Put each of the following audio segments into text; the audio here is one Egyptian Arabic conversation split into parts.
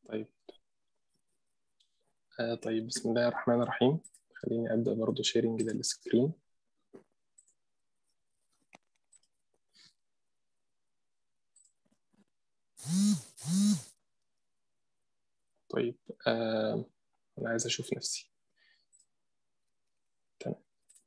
طيب آه طيب بسم الله الرحمن الرحيم خليني أبدأ برضو شيرنج للسكرين طيب آه أنا عايز أشوف نفسي تمام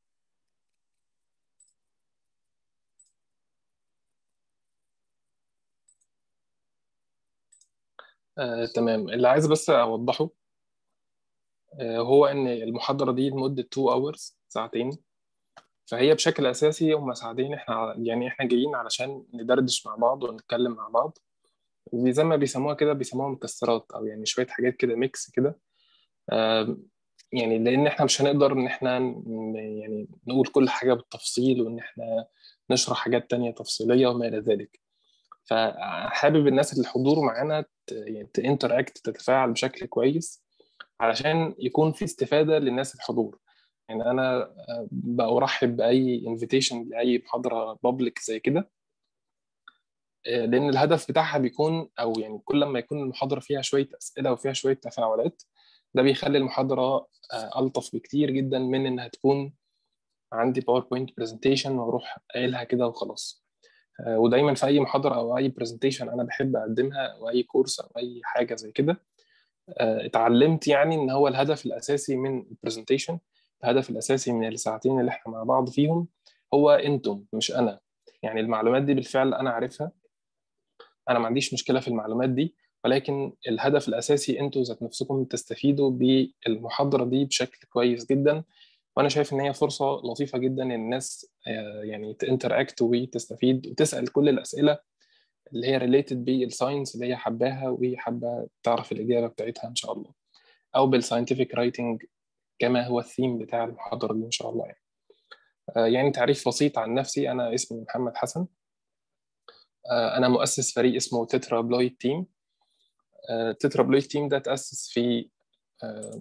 آه تمام اللي عايز بس أوضحه آه هو إن المحاضرة دي لمدة 2 hours ساعتين فهي بشكل أساسي هم ساعتين إحنا يعني إحنا جايين علشان ندردش مع بعض ونتكلم مع بعض زي ما بيسموها كده بيسموها مكسرات أو يعني شوية حاجات كده ميكس كده آه يعني لان احنا مش هنقدر ان احنا ن- يعني نقول كل حاجه بالتفصيل وان احنا نشرح حاجات تانية تفصيليه وما الى ذلك فحابب الناس اللي الحضور معانا ت- يعني تنتراكت تتفاعل بشكل كويس علشان يكون في استفاده للناس الحضور يعني انا آه، برحب باي انفيتيشن لاي محاضره بابليك زي كده آه، لان الهدف بتاعها بيكون او يعني كل ما يكون المحاضره فيها شويه اسئله وفيها شويه تفاعلات ده بيخلي المحاضره آه، الطف بكتير جدا من انها تكون عندي باوربوينت برزنتيشن واروح قايلها كده وخلاص آه، ودايما في اي محاضره او اي برزنتيشن انا بحب اقدمها او اي كورس او اي حاجه زي كده آه، اتعلمت يعني ان هو الهدف الاساسي من البرزنتيشن الهدف الاساسي من الساعتين اللي احنا مع بعض فيهم هو انتم مش انا يعني المعلومات دي بالفعل انا عارفها انا ما عنديش مشكله في المعلومات دي ولكن الهدف الاساسي انتوا ذات نفسكم تستفيدوا بالمحاضره دي بشكل كويس جدا وانا شايف ان هي فرصه لطيفه جدا ان الناس آه، يعني تنتراكت وتستفيد وتسال كل الاسئله اللي هي ريليتد بالساينس اللي هي حباها وهي حابه تعرف الاجابه بتاعتها ان شاء الله او بالساينتفك رايتنج كما هو الثيم بتاع المحاضره دي ان شاء الله يعني آه، يعني تعريف بسيط عن نفسي انا اسمي محمد حسن آه، انا مؤسس فريق اسمه تترا بلويد تيم تترا بلويد تيم ده تأسس في آه،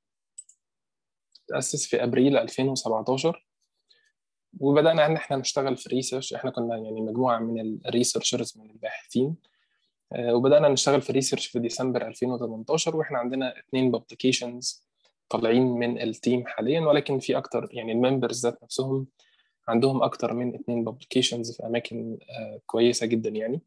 تأسس في أبريل 2017 وبدأنا إن إحنا نشتغل في ريسيرش إحنا كنا يعني مجموعة من الريسيرشرز من الباحثين آه، وبدأنا نشتغل في ريسيرش في ديسمبر 2018 وإحنا عندنا اتنين بابليكيشنز طالعين من التيم حاليا ولكن في أكتر يعني الممبرز ذات نفسهم عندهم أكتر من اتنين بابليكيشنز في أماكن آه، كويسة جدا يعني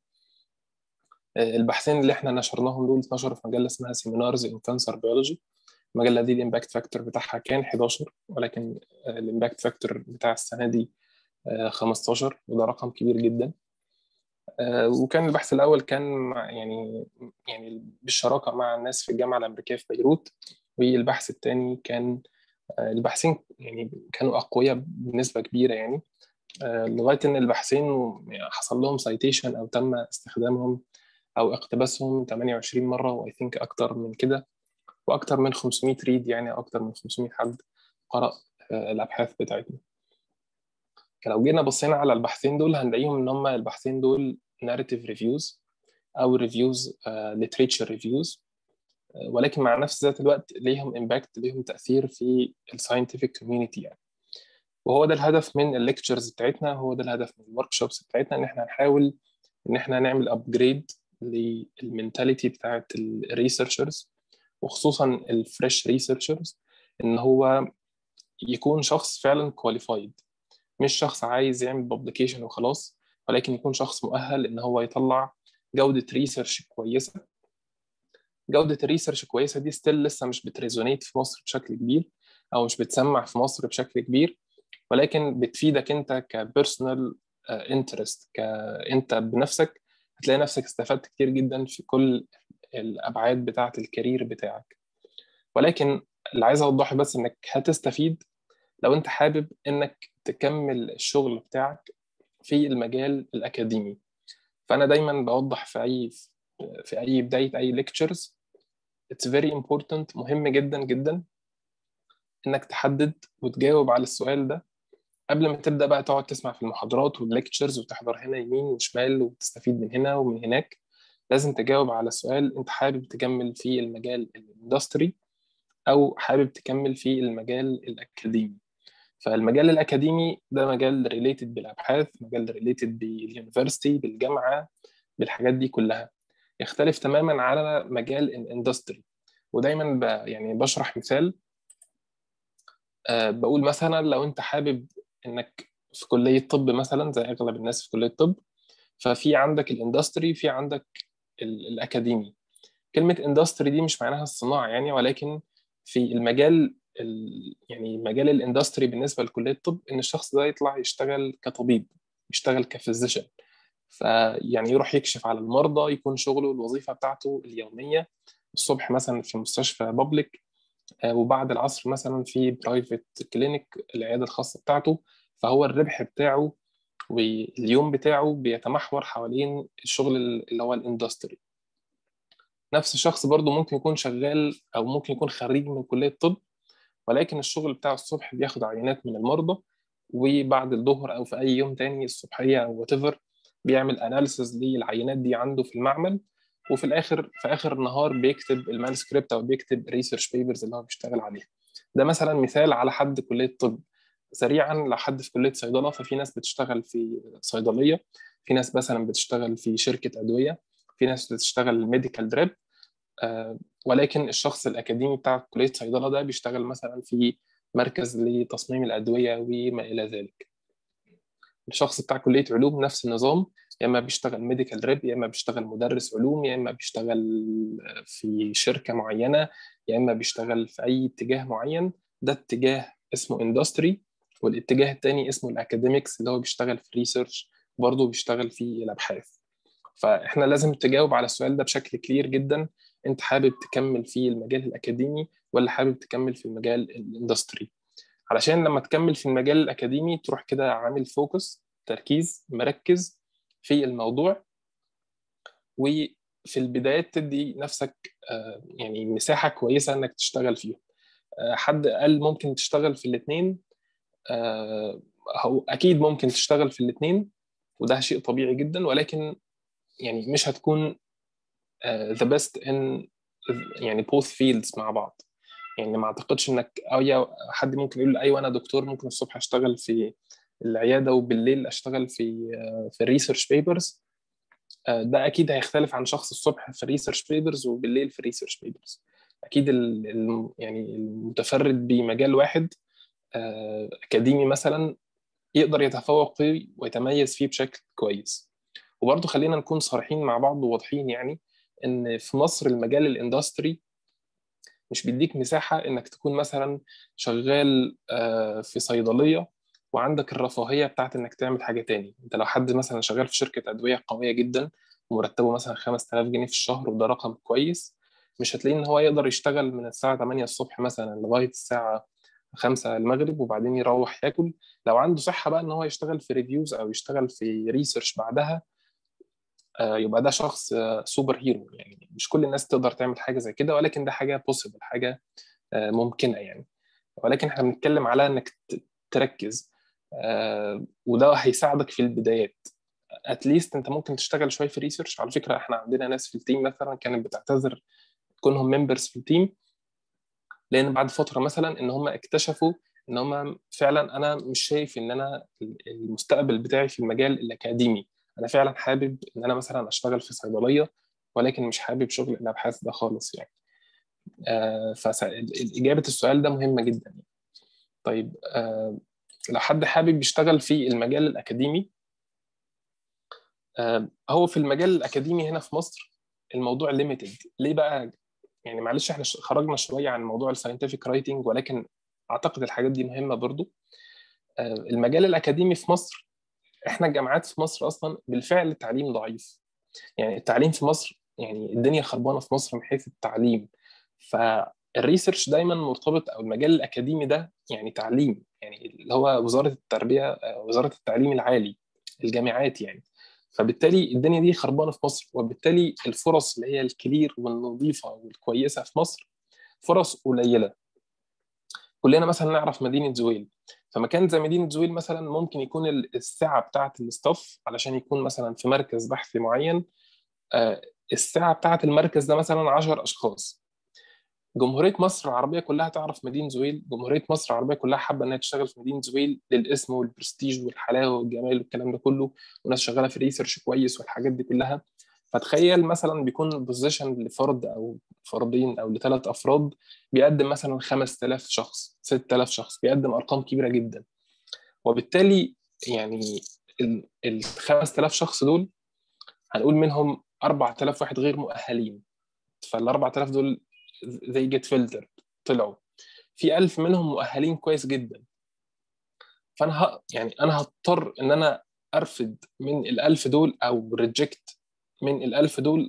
آه، البحثين اللي احنا نشرناهم دول اتنشروا في مجله اسمها سيمينارز ان كانسر بيولوجي المجله دي الامباكت فاكتور بتاعها كان 11 ولكن الامباكت فاكتور بتاع السنه دي آه، 15 وده رقم كبير جدا آه، وكان البحث الاول كان مع يعني يعني بالشراكه مع الناس في الجامعه الامريكيه في بيروت والبحث الثاني كان آه، الباحثين يعني كانوا اقوياء بنسبه كبيره يعني آه، لغايه ان الباحثين حصل لهم سايتيشن او تم استخدامهم او اقتباسهم 28 مره واي ثينك اكتر من كده واكتر من 500 ريد يعني اكتر من 500 حد قرأ آه، الابحاث بتاعتنا فلو جينا بصينا على البحثين دول هنلاقيهم ان هم البحثين دول narrative reviews او reviews uh, literature reviews آه، ولكن مع نفس ذات الوقت ليهم امباكت ليهم تاثير في الساينتفك كوميونتي يعني وهو ده الهدف من الليكتشرز بتاعتنا هو ده الهدف من الورك شوبس بتاعتنا ان احنا نحاول ان احنا نعمل ابجريد للمنتاليتي بتاعت الريسيرشرز وخصوصا الفريش ريسيرشرز ان هو يكون شخص فعلا كواليفايد مش شخص عايز يعمل بابليكيشن وخلاص ولكن يكون شخص مؤهل ان هو يطلع جودة ريسيرش كويسة جودة الريسيرش كويسة دي ستيل لسه مش بتريزونيت في مصر بشكل كبير او مش بتسمع في مصر بشكل كبير ولكن بتفيدك انت كبيرسونال انترست كانت بنفسك هتلاقي نفسك استفدت كتير جدا في كل الابعاد بتاعه الكارير بتاعك ولكن اللي عايز اوضحه بس انك هتستفيد لو انت حابب انك تكمل الشغل بتاعك في المجال الاكاديمي فانا دايما بوضح في اي في اي بدايه اي ليكتشرز اتس فيري امبورتنت مهم جدا جدا انك تحدد وتجاوب على السؤال ده قبل ما تبدا بقى تقعد تسمع في المحاضرات والليكتشرز وتحضر هنا يمين وشمال وتستفيد من هنا ومن هناك لازم تجاوب على سؤال انت حابب تكمل في المجال الاندستري او حابب تكمل في المجال الاكاديمي فالمجال الاكاديمي ده مجال ريليتد بالابحاث مجال ريليتد باليونيفرسيتي بالجامعه بالحاجات دي كلها يختلف تماما على مجال الاندستري ودايما ب يعني بشرح مثال أه بقول مثلا لو انت حابب انك في كليه طب مثلا زي اغلب الناس في كليه طب ففي عندك الاندستري في عندك الاكاديمي كلمه اندستري دي مش معناها الصناعه يعني ولكن في المجال يعني مجال الاندستري بالنسبه لكليه الطب ان الشخص ده يطلع يشتغل كطبيب يشتغل كفيزيشن فيعني يروح يكشف على المرضى يكون شغله الوظيفه بتاعته اليوميه الصبح مثلا في مستشفى بابليك وبعد العصر مثلا في برايفت كلينيك العياده الخاصه بتاعته فهو الربح بتاعه واليوم بتاعه بيتمحور حوالين الشغل اللي هو الاندستري نفس الشخص برضه ممكن يكون شغال او ممكن يكون خريج من كليه طب ولكن الشغل بتاعه الصبح بياخد عينات من المرضى وبعد الظهر او في اي يوم تاني الصبحيه او وات بيعمل اناليسز للعينات دي عنده في المعمل وفي الاخر في اخر النهار بيكتب المانسكريبت او بيكتب ريسيرش بيبرز اللي هو بيشتغل عليها ده مثلا مثال على حد كليه طب سريعا لو حد في كليه صيدله ففي ناس بتشتغل في صيدليه في ناس مثلا بتشتغل في شركه ادويه في ناس بتشتغل ميديكال دريب آه ولكن الشخص الاكاديمي بتاع كليه صيدله ده بيشتغل مثلا في مركز لتصميم الادويه وما الى ذلك الشخص بتاع كليه علوم نفس النظام يا اما بيشتغل ميديكال ريب يا اما بيشتغل مدرس علوم يا اما بيشتغل في شركه معينه يا اما بيشتغل في اي اتجاه معين ده اتجاه اسمه اندستري والاتجاه الثاني اسمه الاكاديميكس اللي هو بيشتغل في ريسيرش برضه بيشتغل في الابحاث فاحنا لازم تجاوب على السؤال ده بشكل كلير جدا انت حابب تكمل في المجال الاكاديمي ولا حابب تكمل في المجال الاندستري علشان لما تكمل في المجال الاكاديمي تروح كده عامل فوكس تركيز مركز في الموضوع وفي البدايات تدي نفسك يعني مساحه كويسه انك تشتغل فيهم حد قال ممكن تشتغل في الاثنين هو اكيد ممكن تشتغل في الاثنين وده شيء طبيعي جدا ولكن يعني مش هتكون ذا بيست ان يعني بوث فيلدز مع بعض يعني ما اعتقدش انك او حد ممكن يقول ايوه انا دكتور ممكن الصبح اشتغل في العياده وبالليل اشتغل في في الريسيرش بيبرز ده اكيد هيختلف عن شخص الصبح في الريسيرش بيبرز وبالليل في الريسيرش بيبرز اكيد ال يعني المتفرد بمجال واحد اكاديمي مثلا يقدر يتفوق فيه ويتميز فيه بشكل كويس وبرضه خلينا نكون صريحين مع بعض وواضحين يعني ان في مصر المجال الاندستري مش بيديك مساحه انك تكون مثلا شغال في صيدليه وعندك الرفاهيه بتاعت انك تعمل حاجه تاني انت لو حد مثلا شغال في شركه ادويه قويه جدا ومرتبه مثلا 5000 جنيه في الشهر وده رقم كويس مش هتلاقيه ان هو يقدر يشتغل من الساعه 8 الصبح مثلا لغايه الساعه 5 المغرب وبعدين يروح ياكل لو عنده صحه بقى ان هو يشتغل في ريفيوز او يشتغل في ريسيرش بعدها يبقى ده شخص سوبر هيرو يعني مش كل الناس تقدر تعمل حاجه زي كده ولكن ده حاجه بوسيبل حاجه ممكنه يعني ولكن احنا بنتكلم على انك تركز وده هيساعدك في البدايات اتليست انت ممكن تشتغل شويه في ريسيرش على فكره احنا عندنا ناس في التيم مثلا كانت بتعتذر كونهم ممبرز في التيم لان بعد فتره مثلا ان هم اكتشفوا ان هم فعلا انا مش شايف ان انا المستقبل بتاعي في المجال الاكاديمي انا فعلا حابب ان انا مثلا اشتغل في صيدليه ولكن مش حابب شغل الابحاث ده خالص يعني آه فاجابه السؤال ده مهمه جدا يعني. طيب آه لو حد حابب يشتغل في المجال الاكاديمي آه هو في المجال الاكاديمي هنا في مصر الموضوع ليميتد ليه بقى يعني معلش احنا خرجنا شويه عن موضوع الساينتفك رايتنج ولكن اعتقد الحاجات دي مهمه برضو المجال الاكاديمي في مصر احنا الجامعات في مصر اصلا بالفعل التعليم ضعيف يعني التعليم في مصر يعني الدنيا خربانه في مصر من حيث التعليم فالريسيرش دايما مرتبط او المجال الاكاديمي ده يعني تعليم يعني اللي هو وزاره التربيه وزاره التعليم العالي الجامعات يعني فبالتالي الدنيا دي خربانه في مصر وبالتالي الفرص اللي هي الكلير والنظيفه والكويسه في مصر فرص قليله كلنا مثلا نعرف مدينه زويل فمكان زي مدينه زويل مثلا ممكن يكون السعه بتاعه الاستاف علشان يكون مثلا في مركز بحثي معين السعه بتاعه المركز ده مثلا 10 اشخاص جمهوريه مصر العربيه كلها تعرف مدينه زويل جمهوريه مصر العربيه كلها حابه انها تشتغل في مدينه زويل للاسم والبرستيج والحلاوه والجمال والكلام ده كله وناس شغاله في ريسيرش كويس والحاجات دي كلها فتخيل مثلا بيكون بوزيشن لفرد او فردين او لثلاث افراد بيقدم مثلا 5000 شخص 6000 شخص بيقدم ارقام كبيره جدا وبالتالي يعني ال 5000 شخص دول هنقول منهم 4000 واحد غير مؤهلين فال 4000 دول زي جيت فلتر طلعوا في 1000 منهم مؤهلين كويس جدا فانا ه... يعني انا هضطر ان انا ارفض من ال 1000 دول او ريجكت من ال 1000 دول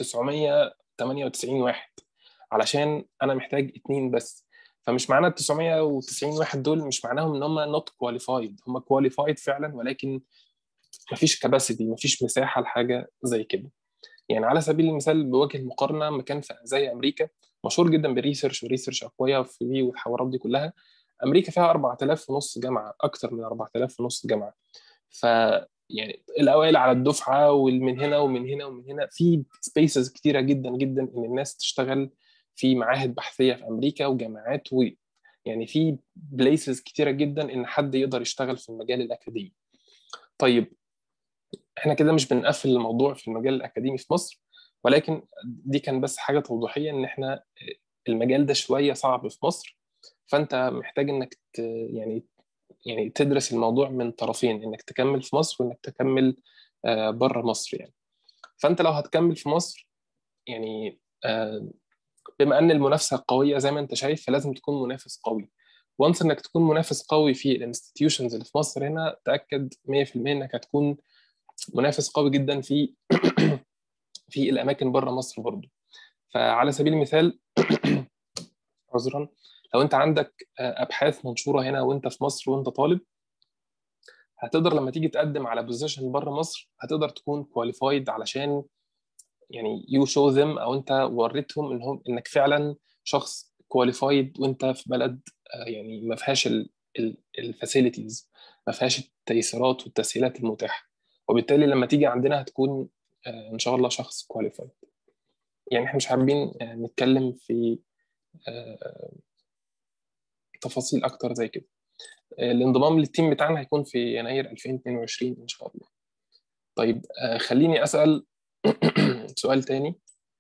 998 واحد علشان انا محتاج اتنين بس فمش معنى ال 990 واحد دول مش معناهم ان هم نوت كواليفايد هم كواليفايد فعلا ولكن مفيش كباسيتي مفيش مساحه لحاجه زي كده يعني على سبيل المثال بوجه المقارنه مكان زي امريكا مشهور جدا بالريسيرش وريسيرش اقوياء في والحوارات دي كلها امريكا فيها 4000 ونص جامعه اكثر من 4000 ونص جامعه ف يعني الاوائل على الدفعه ومن هنا ومن هنا ومن هنا في سبيسز كتيره جدا جدا ان الناس تشتغل في معاهد بحثيه في امريكا وجامعات و يعني في بليسز كتيره جدا ان حد يقدر يشتغل في المجال الاكاديمي طيب احنا كده مش بنقفل الموضوع في المجال الاكاديمي في مصر ولكن دي كان بس حاجه توضيحيه ان احنا المجال ده شويه صعب في مصر فانت محتاج انك ت... يعني يعني تدرس الموضوع من طرفين انك تكمل في مصر وانك تكمل بره مصر يعني فانت لو هتكمل في مصر يعني بما ان المنافسه قويه زي ما انت شايف فلازم تكون منافس قوي وانس انك تكون منافس قوي في الانستتيوشنز اللي في مصر هنا تاكد 100% انك هتكون منافس قوي جدا في في الاماكن بره مصر برضه فعلى سبيل المثال عذرا لو انت عندك ابحاث منشوره هنا وانت في مصر وانت طالب هتقدر لما تيجي تقدم على بوزيشن بره مصر هتقدر تكون كواليفايد علشان يعني يو شو ذم او انت وريتهم انهم انك فعلا شخص كواليفايد وانت في بلد يعني ما فيهاش الفاسيلتيز ما فيهاش التيسيرات والتسهيلات المتاحه وبالتالي لما تيجي عندنا هتكون ان شاء الله شخص كواليفايد يعني احنا مش حابين نتكلم في تفاصيل اكتر زي كده الانضمام للتيم بتاعنا هيكون في يناير 2022 ان شاء الله طيب خليني اسال سؤال تاني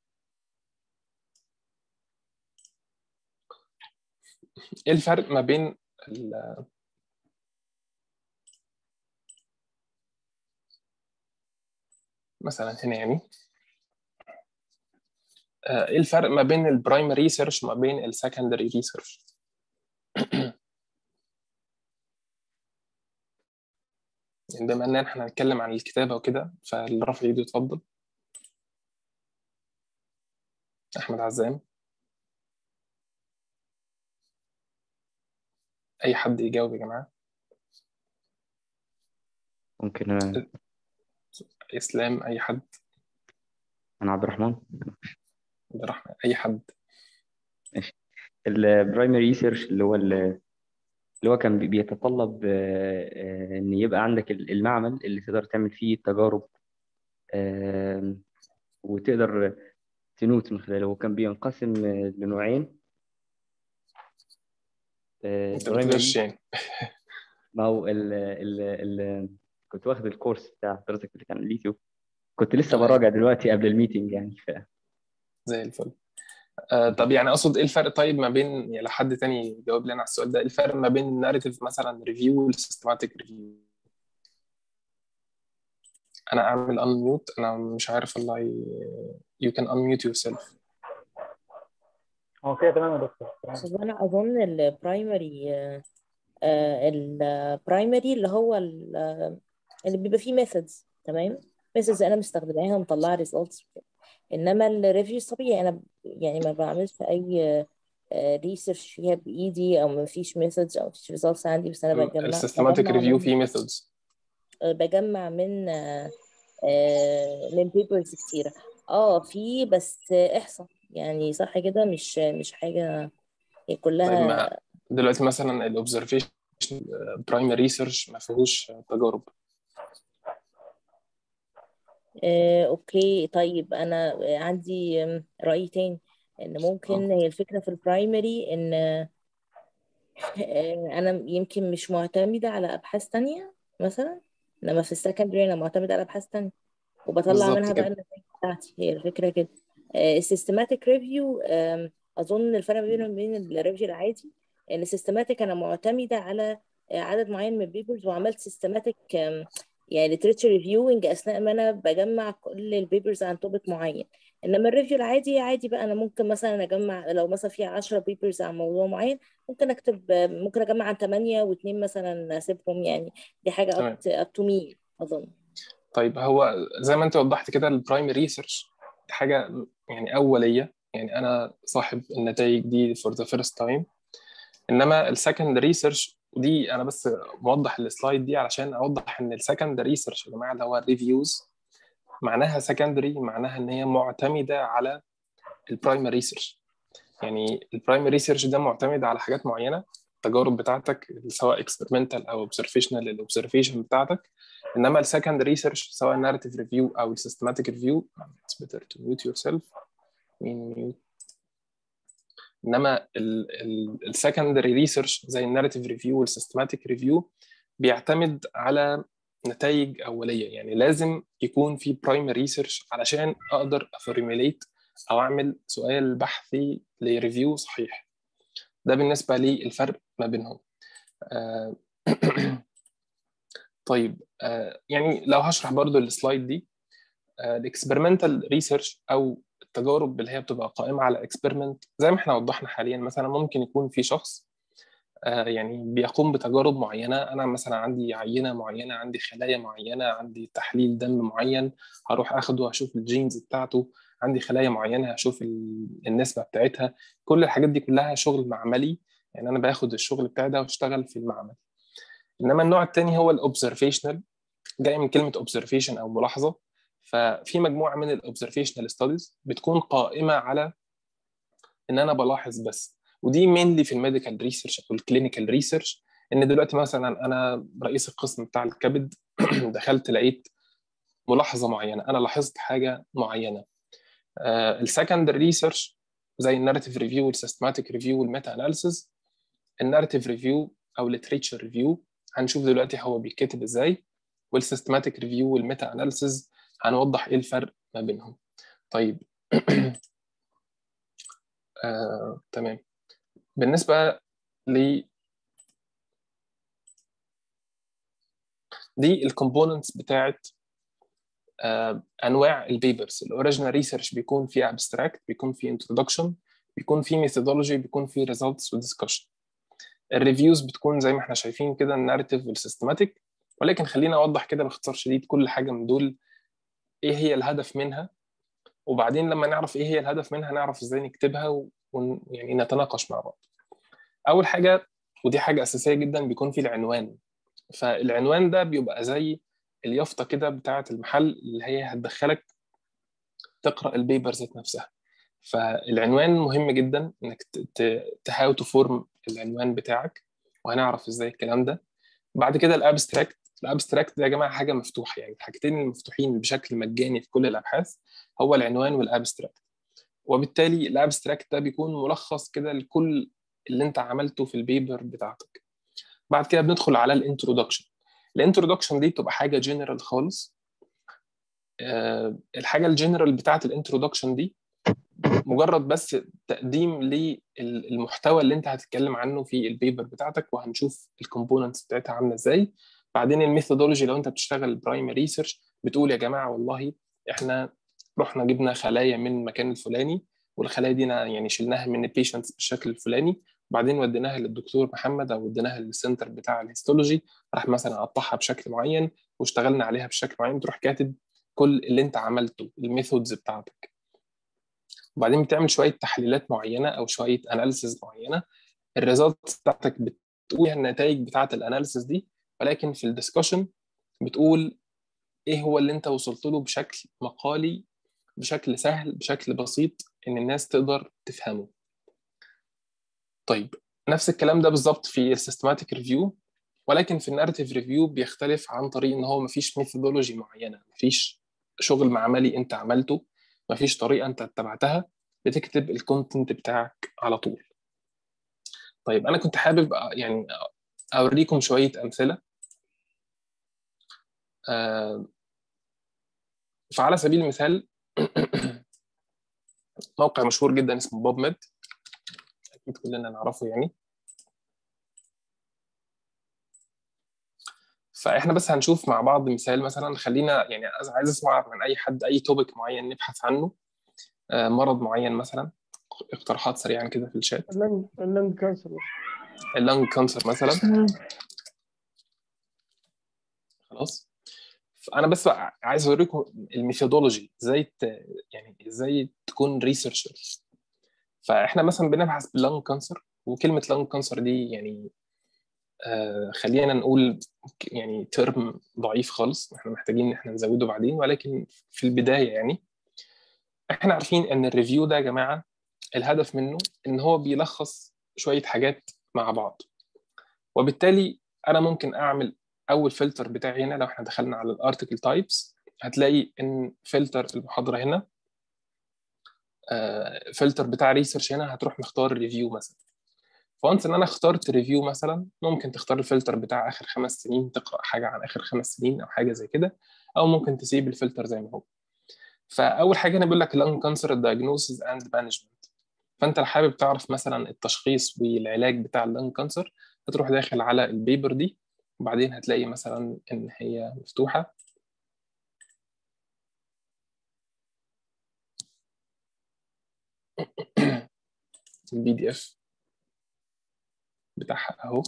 ايه الفرق ما بين مثلا هنا يعني ايه الفرق ما بين البرايمري ريسيرش وما بين السكندري ريسيرش يعني بما ان احنا هنتكلم عن الكتابه وكده فاللي رافع ايده يتفضل احمد عزام اي حد يجاوب يا جماعه ممكن اسلام اي حد انا عبد الرحمن عبد الرحمن اي حد ماشي البرايمري ريسيرش اللي هو اللي هو كان بيتطلب ان يبقى عندك المعمل اللي تقدر تعمل فيه تجارب وتقدر تنوت من خلاله هو كان بينقسم لنوعين انت بتغش يعني ما هو ال ال ال كنت واخد الكورس بتاع حضرتك اللي كان اليوتيوب كنت لسه براجع دلوقتي قبل الميتنج يعني ف زي الفل آه طب يعني اقصد ايه الفرق طيب ما بين يعني لو حد تاني يجاوب لنا على السؤال ده ايه الفرق ما بين الناريتيف مثلا ريفيو والسيستماتيك ريفيو انا اعمل انميوت انا مش عارف والله يو كان انميوت يور سيلف هو كده تمام يا دكتور بس انا اظن البرايمري البرايمري اللي هو اللي بيبقى فيه ميثودز تمام ميثودز انا مستخدماها ومطلعه ريزلتس انما الريفيوز طبيعي انا يعني ما بعملش اي ريسيرش فيها بايدي او ما فيش ميثودز او ما فيش ريزلتس عندي بس انا بجمع السيستماتيك ريفيو فيه ميثودز بجمع من من بيبرز كتيره اه في بس احصاء يعني صح كده مش مش حاجه هي كلها طيب ما دلوقتي مثلا الاوبزرفيشن برايمري ريسيرش ما فيهوش تجارب آه، اوكي طيب انا عندي رأي تاني ان ممكن هي الفكرة في البرايمري ان آه، انا يمكن مش معتمدة على ابحاث تانية مثلا انما في السكندري انا معتمدة على ابحاث تانية وبطلع بالظبط منها بقى كده النتائج بتاعتي هي الفكرة كده السيستماتيك ريفيو أظن الفرق بينه وبين الريفيو العادي إن السيستماتيك أنا معتمدة على آه، عدد معين من البيبرز وعملت سيستماتيك يعني literature reviewing أثناء ما أنا بجمع كل البيبرز عن توبيك معين إنما الريفيو العادي عادي بقى أنا ممكن مثلا أجمع لو مثلا في 10 بيبرز عن موضوع معين ممكن أكتب ممكن أجمع عن 8 واثنين مثلا أسيبهم يعني دي حاجة تمام up to, up to me أظن طيب هو زي ما انت وضحت كده البرايمري ريسيرش حاجه يعني اوليه يعني انا صاحب النتائج دي فور ذا فيرست تايم انما السكند ريسيرش ودي انا بس موضح السلايد دي علشان اوضح ان السكند ريسيرش يا جماعه اللي هو الريفيوز معناها سكندري معناها ان هي معتمده على البرايمري ريسيرش يعني البرايمري ريسيرش ده معتمد على حاجات معينه التجارب بتاعتك سواء اكسبيرمنتال او اوبزرفيشنال الاوبزرفيشن بتاعتك انما السكند ريسيرش سواء ناريتيف ريفيو او السيستماتيك ريفيو it's better to mute yourself مين mute انما السكندري ريسيرش زي الناريتيف ريفيو والسيستماتيك ريفيو بيعتمد على نتائج اوليه يعني لازم يكون في برايمري ريسيرش علشان اقدر افورميليت او اعمل سؤال بحثي لريفيو صحيح ده بالنسبه للفرق ما بينهم آه، طيب آه، يعني لو هشرح برضو السلايد دي الاكسبيرمنتال ريسيرش او التجارب اللي هي بتبقى قائمه على اكسبيرمنت زي ما احنا وضحنا حاليا مثلا ممكن يكون في شخص آه، يعني بيقوم بتجارب معينه انا مثلا عندي عينه معينه عندي خلايا معينه عندي تحليل دم معين هروح اخده اشوف الجينز بتاعته عندي خلايا معينه هشوف ال- النسبه بتاعتها كل الحاجات دي كلها شغل معملي يعني انا باخد الشغل بتاعي ده واشتغل في المعمل انما النوع الثاني هو الاوبزرفيشنال جاي من كلمه اوبزرفيشن او ملاحظه ففي مجموعه من الاوبزرفيشنال ستاديز بتكون قائمه على ان انا بلاحظ بس ودي مينلي في الميديكال ريسيرش او الكلينيكال ريسيرش ان دلوقتي مثلا انا رئيس القسم بتاع الكبد دخلت لقيت ملاحظه معينه انا لاحظت حاجه معينه السكندري ريسيرش زي الناريتيف ريفيو والسيستماتيك ريفيو والميتا اناليسيز الناريتيف ريفيو او literature ريفيو هنشوف دلوقتي هو بيتكتب ازاي والسيستماتيك ريفيو والميتا اناليسيز هنوضح ايه الفرق ما بينهم طيب آه، تمام بالنسبه ل دي الكومبوننتس بتاعت آه، انواع البيبرز الاوريجينال ريسيرش بيكون فيه ابستراكت بيكون فيه انترودكشن بيكون فيه ميثودولوجي بيكون فيه ريزلتس ودiscussion الريفيوز بتكون زي ما احنا شايفين كده الناريتيف والسيستماتيك ولكن خلينا اوضح كده باختصار شديد كل حاجه من دول ايه هي الهدف منها وبعدين لما نعرف ايه هي الهدف منها نعرف ازاي نكتبها ويعني نتناقش مع بعض اول حاجه ودي حاجه اساسيه جدا بيكون في العنوان فالعنوان ده بيبقى زي اليافطه كده بتاعه المحل اللي هي هتدخلك تقرا البيبر ذات نفسها فالعنوان مهم جدا انك تهاو تو فورم العنوان بتاعك وهنعرف ازاي الكلام ده بعد كده الابستراكت الابستراكت ده يا جماعه حاجه مفتوحه يعني الحاجتين المفتوحين بشكل مجاني في كل الابحاث هو العنوان والابستراكت وبالتالي الابستراكت ده بيكون ملخص كده لكل اللي انت عملته في البيبر بتاعتك بعد كده بندخل على الانترودكشن الانترودكشن دي بتبقى حاجه جنرال خالص أه الحاجه الجنرال بتاعت الانترودكشن دي مجرد بس تقديم للمحتوى اللي انت هتتكلم عنه في البيبر بتاعتك وهنشوف الكومبوننتس بتاعتها عامله ازاي بعدين الميثودولوجي لو انت بتشتغل برايمري ريسيرش بتقول يا جماعه والله احنا رحنا جبنا خلايا من المكان الفلاني والخلايا دي يعني شلناها من البيشنتس بالشكل الفلاني وبعدين وديناها للدكتور محمد او وديناها للسنتر بتاع الهيستولوجي راح مثلا قطعها بشكل معين واشتغلنا عليها بشكل معين تروح كاتب كل اللي انت عملته الميثودز بتاعتك وبعدين بتعمل شويه تحليلات معينه او شويه اناليسيز معينه الريزلتس بتاعتك بتقول النتائج بتاعه الاناليسيز دي ولكن في الدسكشن بتقول ايه هو اللي انت وصلت له بشكل مقالي بشكل سهل بشكل بسيط ان الناس تقدر تفهمه طيب نفس الكلام ده بالظبط في السيستماتيك ريفيو ولكن في الناريتيف ريفيو بيختلف عن طريق ان هو مفيش ميثودولوجي معينه مفيش شغل معملي انت عملته مفيش طريقه انت اتبعتها بتكتب الكونتنت بتاعك على طول طيب انا كنت حابب يعني اوريكم شويه امثله آه فعلى سبيل المثال موقع مشهور جدا اسمه بوب ميد اكيد كلنا نعرفه يعني فاحنا بس هنشوف مع بعض مثال مثلا خلينا يعني عايز اسمع من اي حد اي توبيك معين نبحث عنه آه، مرض معين مثلا اقتراحات سريعا كده في الشات اللنج اللنج كانسر اللنج كانسر مثلا خلاص فانا بس بقى عايز اوريكم الميثودولوجي ازاي ت- يعني ازاي تكون ريسيرشر فاحنا مثلا بنبحث باللنج كانسر وكلمه لنج كانسر دي يعني آه خلينا نقول ك- يعني ترم ضعيف خالص احنا محتاجين ان احنا نزوده بعدين ولكن في البدايه يعني احنا عارفين ان الريفيو ده يا جماعه الهدف منه ان هو بيلخص شويه حاجات مع بعض وبالتالي انا ممكن اعمل اول فلتر بتاعي هنا لو احنا دخلنا على الارتكل تايبس هتلاقي ان فلتر المحاضره هنا فلتر بتاع ريسيرش هنا هتروح مختار ريفيو مثلا فونس ان انا اخترت ريفيو مثلا ممكن تختار الفلتر بتاع اخر خمس سنين تقرا حاجه عن اخر خمس سنين او حاجه زي كده او ممكن تسيب الفلتر زي ما هو فاول حاجه انا بقول لك لانج كانسر دايجنوسيس اند مانجمنت فانت لو حابب تعرف مثلا التشخيص والعلاج بتاع اللنج كانسر هتروح داخل على البيبر دي وبعدين هتلاقي مثلا ان هي مفتوحه البي دي اف بتاعها اهو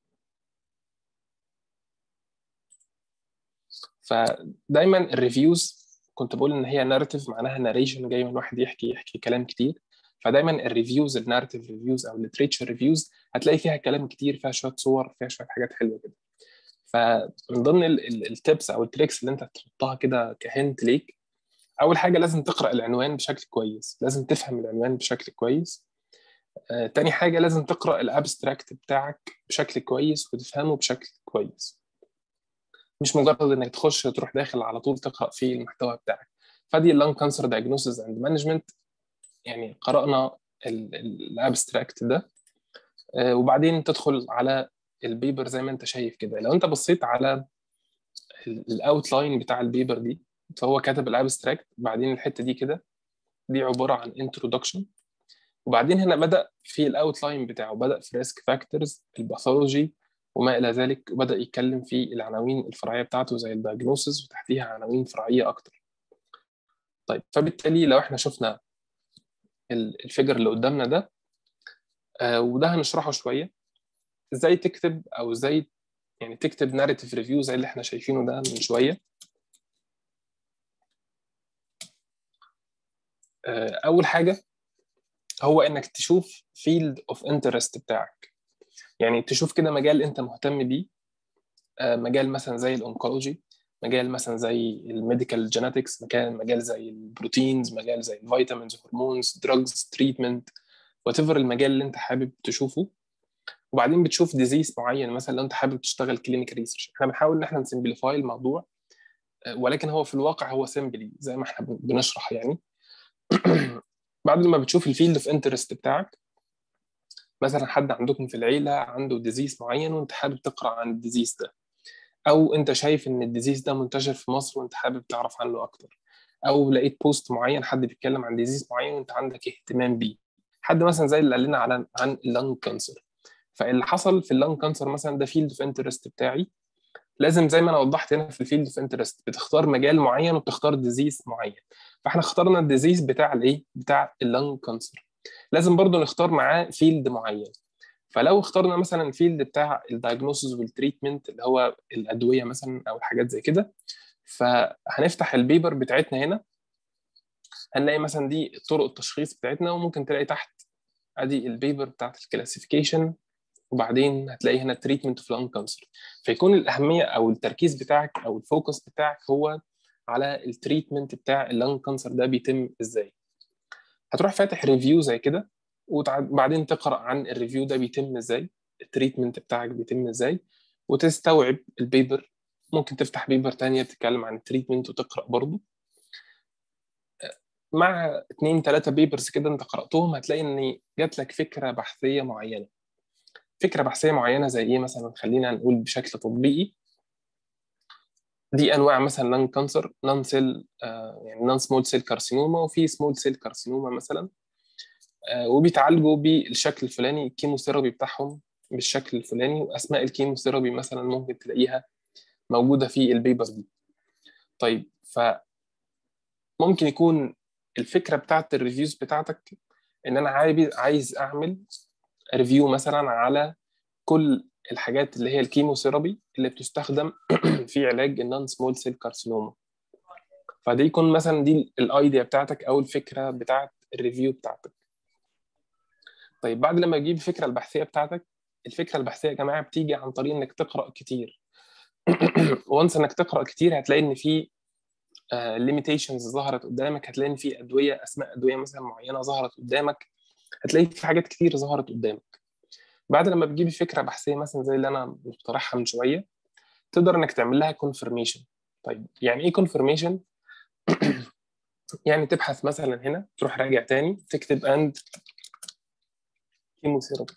فدايما الريفيوز كنت بقول ان هي ناريتيف معناها ناريشن جاي من واحد يحكي يحكي كلام كتير فدايما الريفيوز الناريتيف ريفيوز او الليتريتشر ريفيوز هتلاقي فيها كلام كتير فيها شويه صور فيها شويه حاجات حلوه كده فمن ضمن التبس او التريكس اللي انت تحطها كده كهنت ليك اول حاجه لازم تقرا العنوان بشكل كويس لازم تفهم العنوان بشكل كويس آه، تاني حاجه لازم تقرا الابستراكت بتاعك بشكل كويس وتفهمه بشكل كويس مش مجرد انك تخش تروح داخل على طول تقرا فيه المحتوى بتاعك فدي اللانج كانسر دايجنوسيس اند مانجمنت يعني قرانا الابستراكت ده آه، وبعدين تدخل على البيبر زي ما انت شايف كده لو انت بصيت على الاوتلاين بتاع البيبر دي فهو كاتب الابستراكت بعدين الحته دي كده دي عباره عن انترودكشن وبعدين هنا بدا في الاوتلاين بتاعه بدا في ريسك فاكتورز الباثولوجي وما الى ذلك وبدا يتكلم في العناوين الفرعيه بتاعته زي الدايجنوسيس وتحتيها عناوين فرعيه اكتر طيب فبالتالي لو احنا شفنا ال- الفيجر اللي قدامنا ده آه، وده هنشرحه شويه ازاي تكتب او ازاي يعني تكتب ناريتيف ريفيو زي اللي احنا شايفينه ده من شويه آه، اول حاجه هو انك تشوف فيلد اوف انترست بتاعك يعني تشوف كده مجال انت مهتم بيه آه، مجال مثلا زي الانكولوجي مجال مثلا زي الميديكال جينetics مجال مجال زي البروتينز مجال زي الفيتامينز هرمونز دراجز تريتمنت وات ايفر المجال اللي انت حابب تشوفه وبعدين بتشوف ديزيز معين مثلا لو انت حابب تشتغل كلينيكال ريسيرش احنا بنحاول ان احنا نسمبليفاي الموضوع آه، ولكن هو في الواقع هو سيمبلي زي ما احنا بنشرح يعني بعد ما بتشوف الفيلد اوف انترست بتاعك مثلا حد عندكم في العيله عنده ديزيز معين وانت حابب تقرا عن الديزيز ده او انت شايف ان الديزيز ده منتشر في مصر وانت حابب تعرف عنه اكتر او لقيت بوست معين حد بيتكلم عن ديزيز معين وانت عندك اهتمام بيه حد مثلا زي اللي قال لنا عن عن اللنج كانسر فاللي حصل في اللنج كانسر مثلا ده فيلد اوف انترست بتاعي لازم زي ما انا وضحت هنا في الفيلد اوف انترست بتختار مجال معين وبتختار ديزيز معين فاحنا اخترنا الديزيز بتاع الايه بتاع اللنج كانسر لازم برضو نختار معاه فيلد معين فلو اخترنا مثلا الفيلد بتاع الدايجنوسيس والتريتمنت اللي هو الادويه مثلا او الحاجات زي كده فهنفتح البيبر بتاعتنا هنا هنلاقي مثلا دي طرق التشخيص بتاعتنا وممكن تلاقي تحت ادي البيبر بتاعت الكلاسيفيكيشن وبعدين هتلاقي هنا تريتمنت اوف لانج كانسر فيكون الاهميه او التركيز بتاعك او الفوكس بتاعك هو على التريتمنت بتاع اللانج كانسر ده بيتم ازاي هتروح فاتح ريفيو زي كده وبعدين تقرا عن الريفيو ده بيتم ازاي التريتمنت بتاعك بيتم ازاي وتستوعب البيبر ممكن تفتح بيبر تانية بتتكلم عن التريتمنت وتقرا برضه مع اتنين تلاتة بيبرز كده انت قرأتهم هتلاقي ان جات لك فكرة بحثية معينة فكرة بحثية معينة زي ايه مثلا خلينا نقول بشكل تطبيقي دي انواع مثلا نون كانسر نون سيل يعني نون سمول سيل كارسينوما وفي سمول سيل كارسينوما مثلا آه، وبيتعالجوا بالشكل الفلاني الكيموثيرابي بتاعهم بالشكل الفلاني واسماء الكيموثيرابي مثلا ممكن تلاقيها موجوده في البيبر دي طيب ف ممكن يكون الفكره بتاعت الريفيوز بتاعتك ان انا عايز عايز اعمل ريفيو مثلا على كل الحاجات اللي هي الكيموثيرابي اللي بتستخدم في علاج النون سمول سيل كارسينوما فدي يكون مثلا دي الايديا بتاعتك او الفكره بتاعت الريفيو بتاعتك طيب بعد لما تجيب الفكره البحثيه بتاعتك الفكره البحثيه يا جماعه بتيجي عن طريق انك تقرا كتير وانس انك تقرا كتير هتلاقي ان في ليميتيشنز ظهرت قدامك هتلاقي ان في ادويه اسماء ادويه مثلا معينه ظهرت قدامك هتلاقي في حاجات كتير ظهرت قدامك بعد لما بتجيب فكره بحثيه مثلا زي اللي انا مقترحها من شويه تقدر انك تعمل لها كونفرميشن طيب يعني ايه كونفرميشن يعني تبحث مثلا هنا تروح راجع تاني تكتب اند كيموثيرابي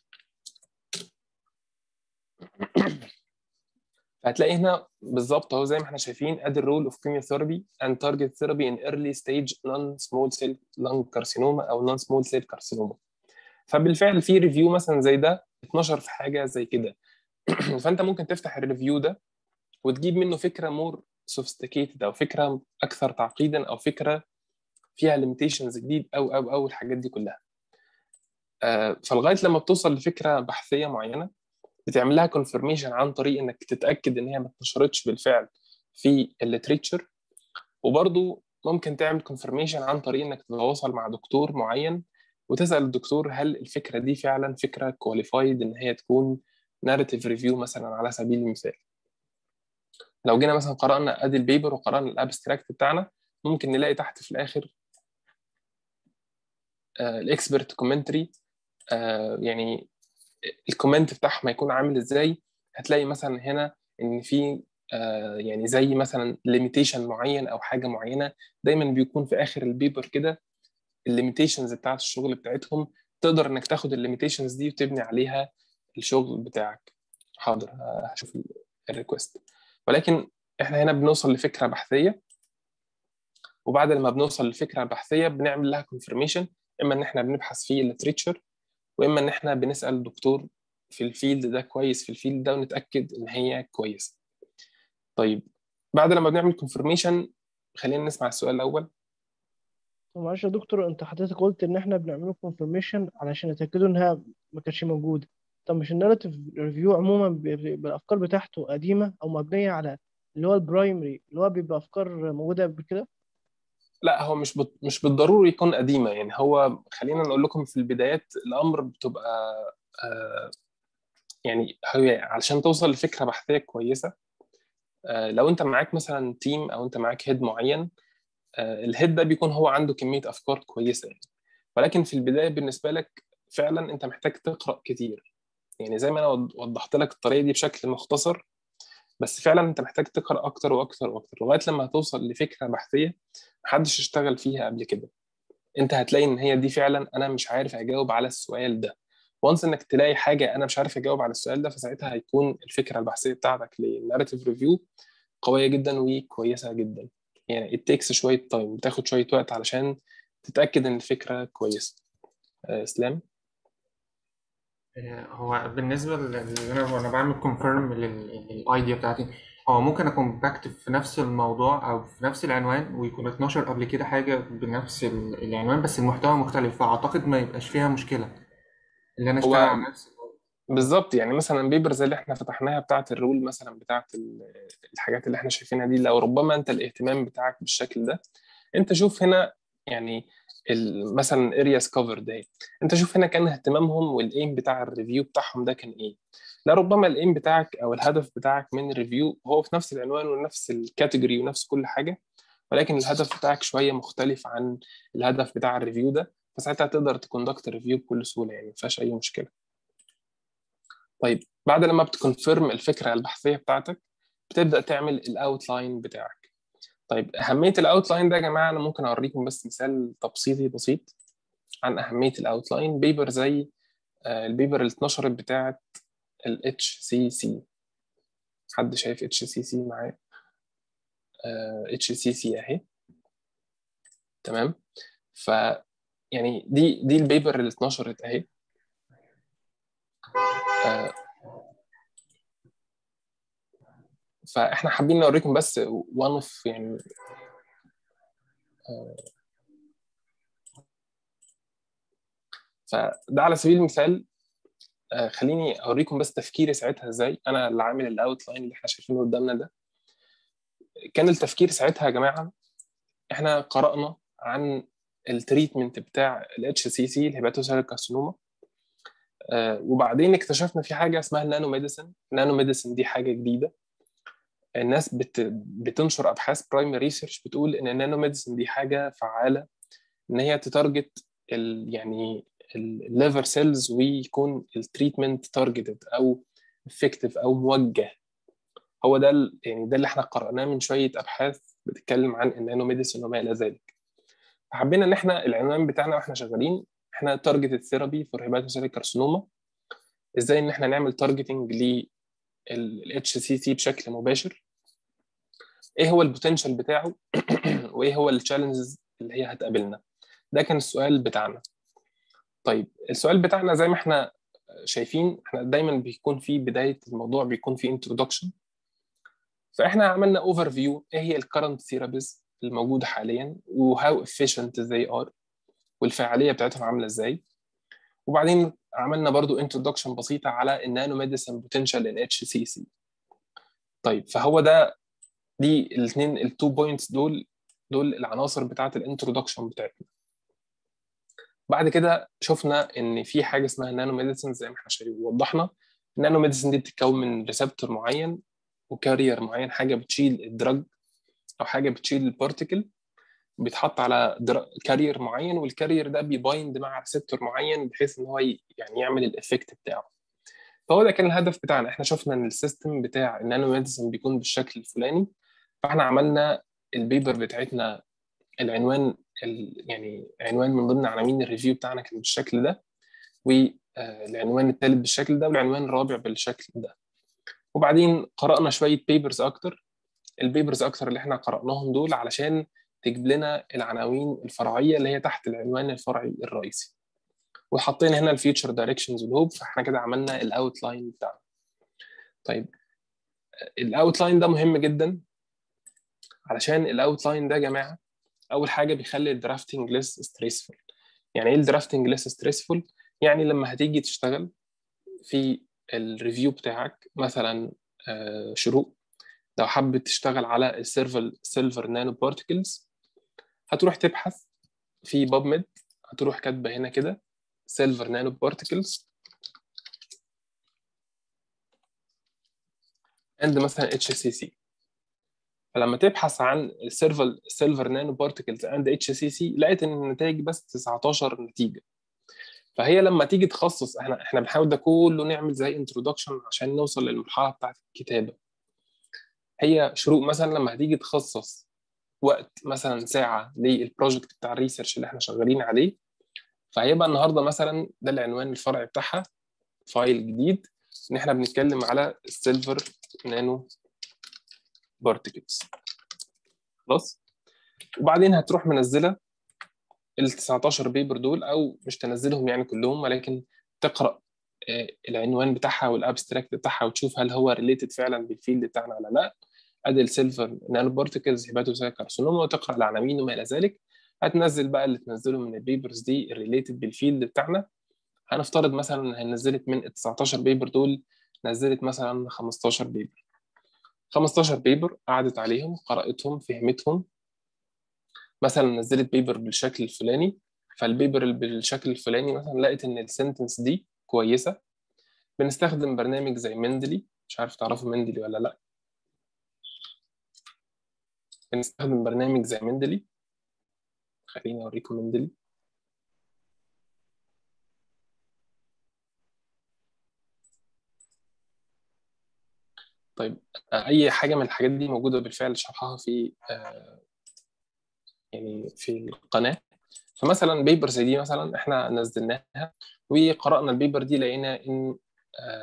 فهتلاقي هنا بالظبط اهو زي ما احنا شايفين ادي الرول اوف كيموثيرابي اند تارجت ثيرابي ان ايرلي ستيج نون سمول سيل لانج كارسينوما او نون سمول سيل كارسينوما فبالفعل في ريفيو مثلا زي ده اتنشر في حاجه زي كده فانت ممكن تفتح الريفيو ده وتجيب منه فكره مور سوفيستيكيتد او فكره اكثر تعقيدا او فكره فيها ليميتيشنز جديد او او او الحاجات دي كلها آه، فلغايه لما بتوصل لفكره بحثيه معينه بتعمل لها كونفرميشن عن طريق انك تتاكد ان هي ما اتنشرتش بالفعل في الليتريتشر وبرضو ممكن تعمل كونفرميشن عن طريق انك تتواصل مع دكتور معين وتسال الدكتور هل الفكره دي فعلا فكره كواليفايد ان هي تكون ناريتيف ريفيو مثلا على سبيل المثال لو جينا مثلا قرانا ادي البيبر وقرانا الابستراكت بتاعنا ممكن نلاقي تحت في الاخر الاكسبرت كومنتري يعني الكومنت بتاعهم هيكون عامل ازاي هتلاقي مثلا هنا ان في آه يعني زي مثلا ليميتيشن معين او حاجه معينه دايما بيكون في اخر البيبر كده الليميتيشنز بتاعت الشغل بتاعتهم تقدر انك تاخد الليميتيشنز دي وتبني عليها الشغل بتاعك حاضر هشوف الريكوست ولكن احنا هنا بنوصل لفكره بحثيه وبعد لما بنوصل لفكره بحثيه بنعمل لها كونفرميشن اما ان احنا بنبحث في الليتريتشر واما ان احنا بنسال الدكتور في الفيلد ده كويس في الفيلد ده ونتاكد ان هي كويسه طيب بعد لما بنعمل كونفرميشن خلينا نسمع السؤال الاول طب معلش يا دكتور انت حضرتك قلت ان احنا بنعمله كونفirmation علشان نتاكدوا انها ما كانتش موجوده طب مش الناراتيف ريفيو عموما بيبقى الافكار بتاعته قديمه او مبنيه على اللي هو البرايمري اللي هو بيبقى افكار موجوده قبل كده لا هو مش بت... مش بالضروري يكون قديمه يعني هو خلينا نقول لكم في البدايات الامر بتبقى آه يعني هي علشان توصل لفكره بحثيه كويسه آه لو انت معاك مثلا تيم او انت معاك هيد معين آه الهيد ده بيكون هو عنده كميه افكار كويسه يعني ولكن في البدايه بالنسبه لك فعلا انت محتاج تقرا كتير يعني زي ما انا وضحت لك الطريقه دي بشكل مختصر بس فعلا انت محتاج تقرا اكتر واكتر واكتر لغايه لما هتوصل لفكره بحثيه محدش اشتغل فيها قبل كده انت هتلاقي ان هي دي فعلا انا مش عارف اجاوب على السؤال ده وانس انك تلاقي حاجه انا مش عارف اجاوب على السؤال ده فساعتها هيكون الفكره البحثيه بتاعتك للناريتيف ريفيو قويه جدا وكويسه جدا يعني it takes شويه تايم بتاخد شويه وقت علشان تتاكد ان الفكره كويسه آه، اسلام هو بالنسبة اللي أنا وأنا بعمل كونفيرم للأيديا بتاعتي هو ممكن أكون بكتب في نفس الموضوع أو في نفس العنوان ويكون اتنشر قبل كده حاجة بنفس ال- العنوان بس المحتوى مختلف فأعتقد ما يبقاش فيها مشكلة اللي أنا هو أشتغل على نفس بالظبط يعني مثلا بيبر زي اللي احنا فتحناها بتاعه الرول مثلا بتاعه ال- الحاجات اللي احنا شايفينها دي لو ربما انت الاهتمام بتاعك بالشكل ده انت شوف هنا يعني ال- مثلا ارياز كفرد اهي انت شوف هنا كان اهتمامهم والايم بتاع الريفيو بتاعهم ده كان ايه لا ربما الايم بتاعك او الهدف بتاعك من الريفيو هو في نفس العنوان ونفس الكاتيجوري ونفس كل حاجه ولكن الهدف بتاعك شويه مختلف عن الهدف بتاع الريفيو ده فساعتها تقدر تكوندكت الريفيو بكل سهوله يعني ما فيهاش اي مشكله طيب بعد لما بتكونفيرم الفكره البحثيه بتاعتك بتبدا تعمل الاوتلاين بتاعك طيب اهميه الاوتلاين ده يا جماعه انا ممكن اوريكم بس مثال تبسيطي بسيط عن اهميه الاوتلاين بيبر زي آه، البيبر اللي اتنشرت بتاعه ال HCC حد شايف HCC معايا اتش سي سي اهي تمام ف يعني دي دي البيبر اللي اتنشرت اهي آه، فاحنا حابين نوريكم بس وان اوف يعني آه، فده على سبيل المثال آه، خليني اوريكم بس تفكيري ساعتها ازاي انا اللي عامل الاوت لاين اللي احنا شايفينه قدامنا ده كان التفكير ساعتها يا جماعه احنا قرانا عن التريتمنت بتاع الاتش سي سي الهيباتوسيل كارسينوما آه، وبعدين اكتشفنا في حاجه اسمها النانو ميديسن النانو ميديسن دي حاجه جديده الناس بت... بتنشر ابحاث برايمري ريسيرش بتقول ان النانو ميديسن دي حاجه فعاله ان هي تتارجت ال... يعني الليفر سيلز ويكون التريتمنت تارجتد او افكتيف او موجه هو ده ال... يعني ده اللي احنا قرأناه من شويه ابحاث بتتكلم عن النانو ميديسن وما الى ذلك فحبينا ان احنا العنوان بتاعنا واحنا شغالين احنا تارجتد ثيرابي فور هيباتوسيليك كارسينوما ازاي ان احنا نعمل تارجتنج للاتش سي سي بشكل مباشر ايه هو البوتنشال بتاعه وايه هو التشالنجز اللي هي هتقابلنا ده كان السؤال بتاعنا طيب السؤال بتاعنا زي ما احنا شايفين احنا دايما بيكون في بدايه الموضوع بيكون في انترودكشن فاحنا عملنا اوفر فيو ايه هي الكرنت ثيرابيز الموجوده حاليا وهاو efficient they are والفعاليه بتاعتهم عامله ازاي وبعدين عملنا برضو انترودكشن بسيطه على النانو ميديسن بوتنشال ان اتش سي سي طيب فهو ده دي الاثنين التو بوينتس دول دول العناصر بتاعه الانترودكشن بتاعتنا بعد كده شفنا ان في حاجه اسمها نانو ميديسن زي ما احنا شايفين وضحنا النانو ميديسن دي بتتكون من ريسبتور معين وكارير معين حاجه بتشيل الدرج او حاجه بتشيل البارتيكل بيتحط على كارير معين والكارير ده بيبايند مع ريسبتور معين بحيث ان هو يعني يعمل الايفكت بتاعه فهو ده كان الهدف بتاعنا احنا شفنا ان السيستم بتاع النانو ميديسن بيكون بالشكل الفلاني فاحنا عملنا البيبر بتاعتنا العنوان يعني عنوان من ضمن عناوين الريفيو بتاعنا كان بالشكل ده والعنوان الثالث بالشكل ده والعنوان الرابع بالشكل ده وبعدين قرأنا شوية بيبرز أكتر البيبرز أكتر اللي احنا قرأناهم دول علشان تجيب لنا العناوين الفرعيه اللي هي تحت العنوان الفرعي الرئيسي وحطينا هنا الفيوتشر دايركشنز والهوب فاحنا كده عملنا الاوت لاين بتاعنا طيب الاوت لاين ده مهم جدا علشان الاوت لاين ده يا جماعه اول حاجه بيخلي الدرافتنج ليس ستريسفول يعني ايه الدرافتنج ليس ستريسفول يعني لما هتيجي تشتغل في الريفيو بتاعك مثلا شروق لو حابب تشتغل على السيرفر سيلفر نانو بارتكلز هتروح تبحث في باب ميد هتروح كاتبه هنا كده سيلفر نانو بارتكلز اند مثلا اتش سي سي فلما تبحث عن السيرفر سيلفر نانو بارتكلز اند اتش سي سي لقيت ان النتائج بس 19 نتيجه فهي لما تيجي تخصص احنا احنا بنحاول ده كله نعمل زي انترودكشن عشان نوصل للمرحله بتاعت الكتابه هي شروق مثلا لما هتيجي تخصص وقت مثلا ساعه للبروجكت بتاع الريسيرش اللي احنا شغالين عليه فهيبقى النهارده مثلا ده العنوان الفرعي بتاعها فايل جديد ان احنا بنتكلم على السيلفر نانو بارتكلز خلاص وبعدين هتروح منزله ال 19 بيبر دول او مش تنزلهم يعني كلهم ولكن تقرا العنوان بتاعها والابستراكت بتاعها وتشوف هل هو ريليتد فعلا بالفيلد بتاعنا ولا لا ادي السيلفر نانو بارتكلز هيباتوسايت كارسينوما وتقرا العناوين وما الى ذلك هتنزل بقى اللي تنزله من البيبرز دي الريليتد بالفيلد بتاعنا هنفترض مثلا نزلت من ال 19 بيبر دول نزلت مثلا 15 بيبر 15 بيبر قعدت عليهم قرأتهم فهمتهم مثلا نزلت بيبر بالشكل الفلاني فالبيبر بالشكل الفلاني مثلا لقيت ان السنتنس دي كويسه بنستخدم برنامج زي مندلي مش عارف تعرفوا مندلي ولا لا بنستخدم برنامج زي مندلي خليني اوريكم مندلي طيب اي حاجه من الحاجات دي موجوده بالفعل شرحها في يعني في القناه فمثلا بيبر زي دي مثلا احنا نزلناها وقرانا البيبر دي لقينا ان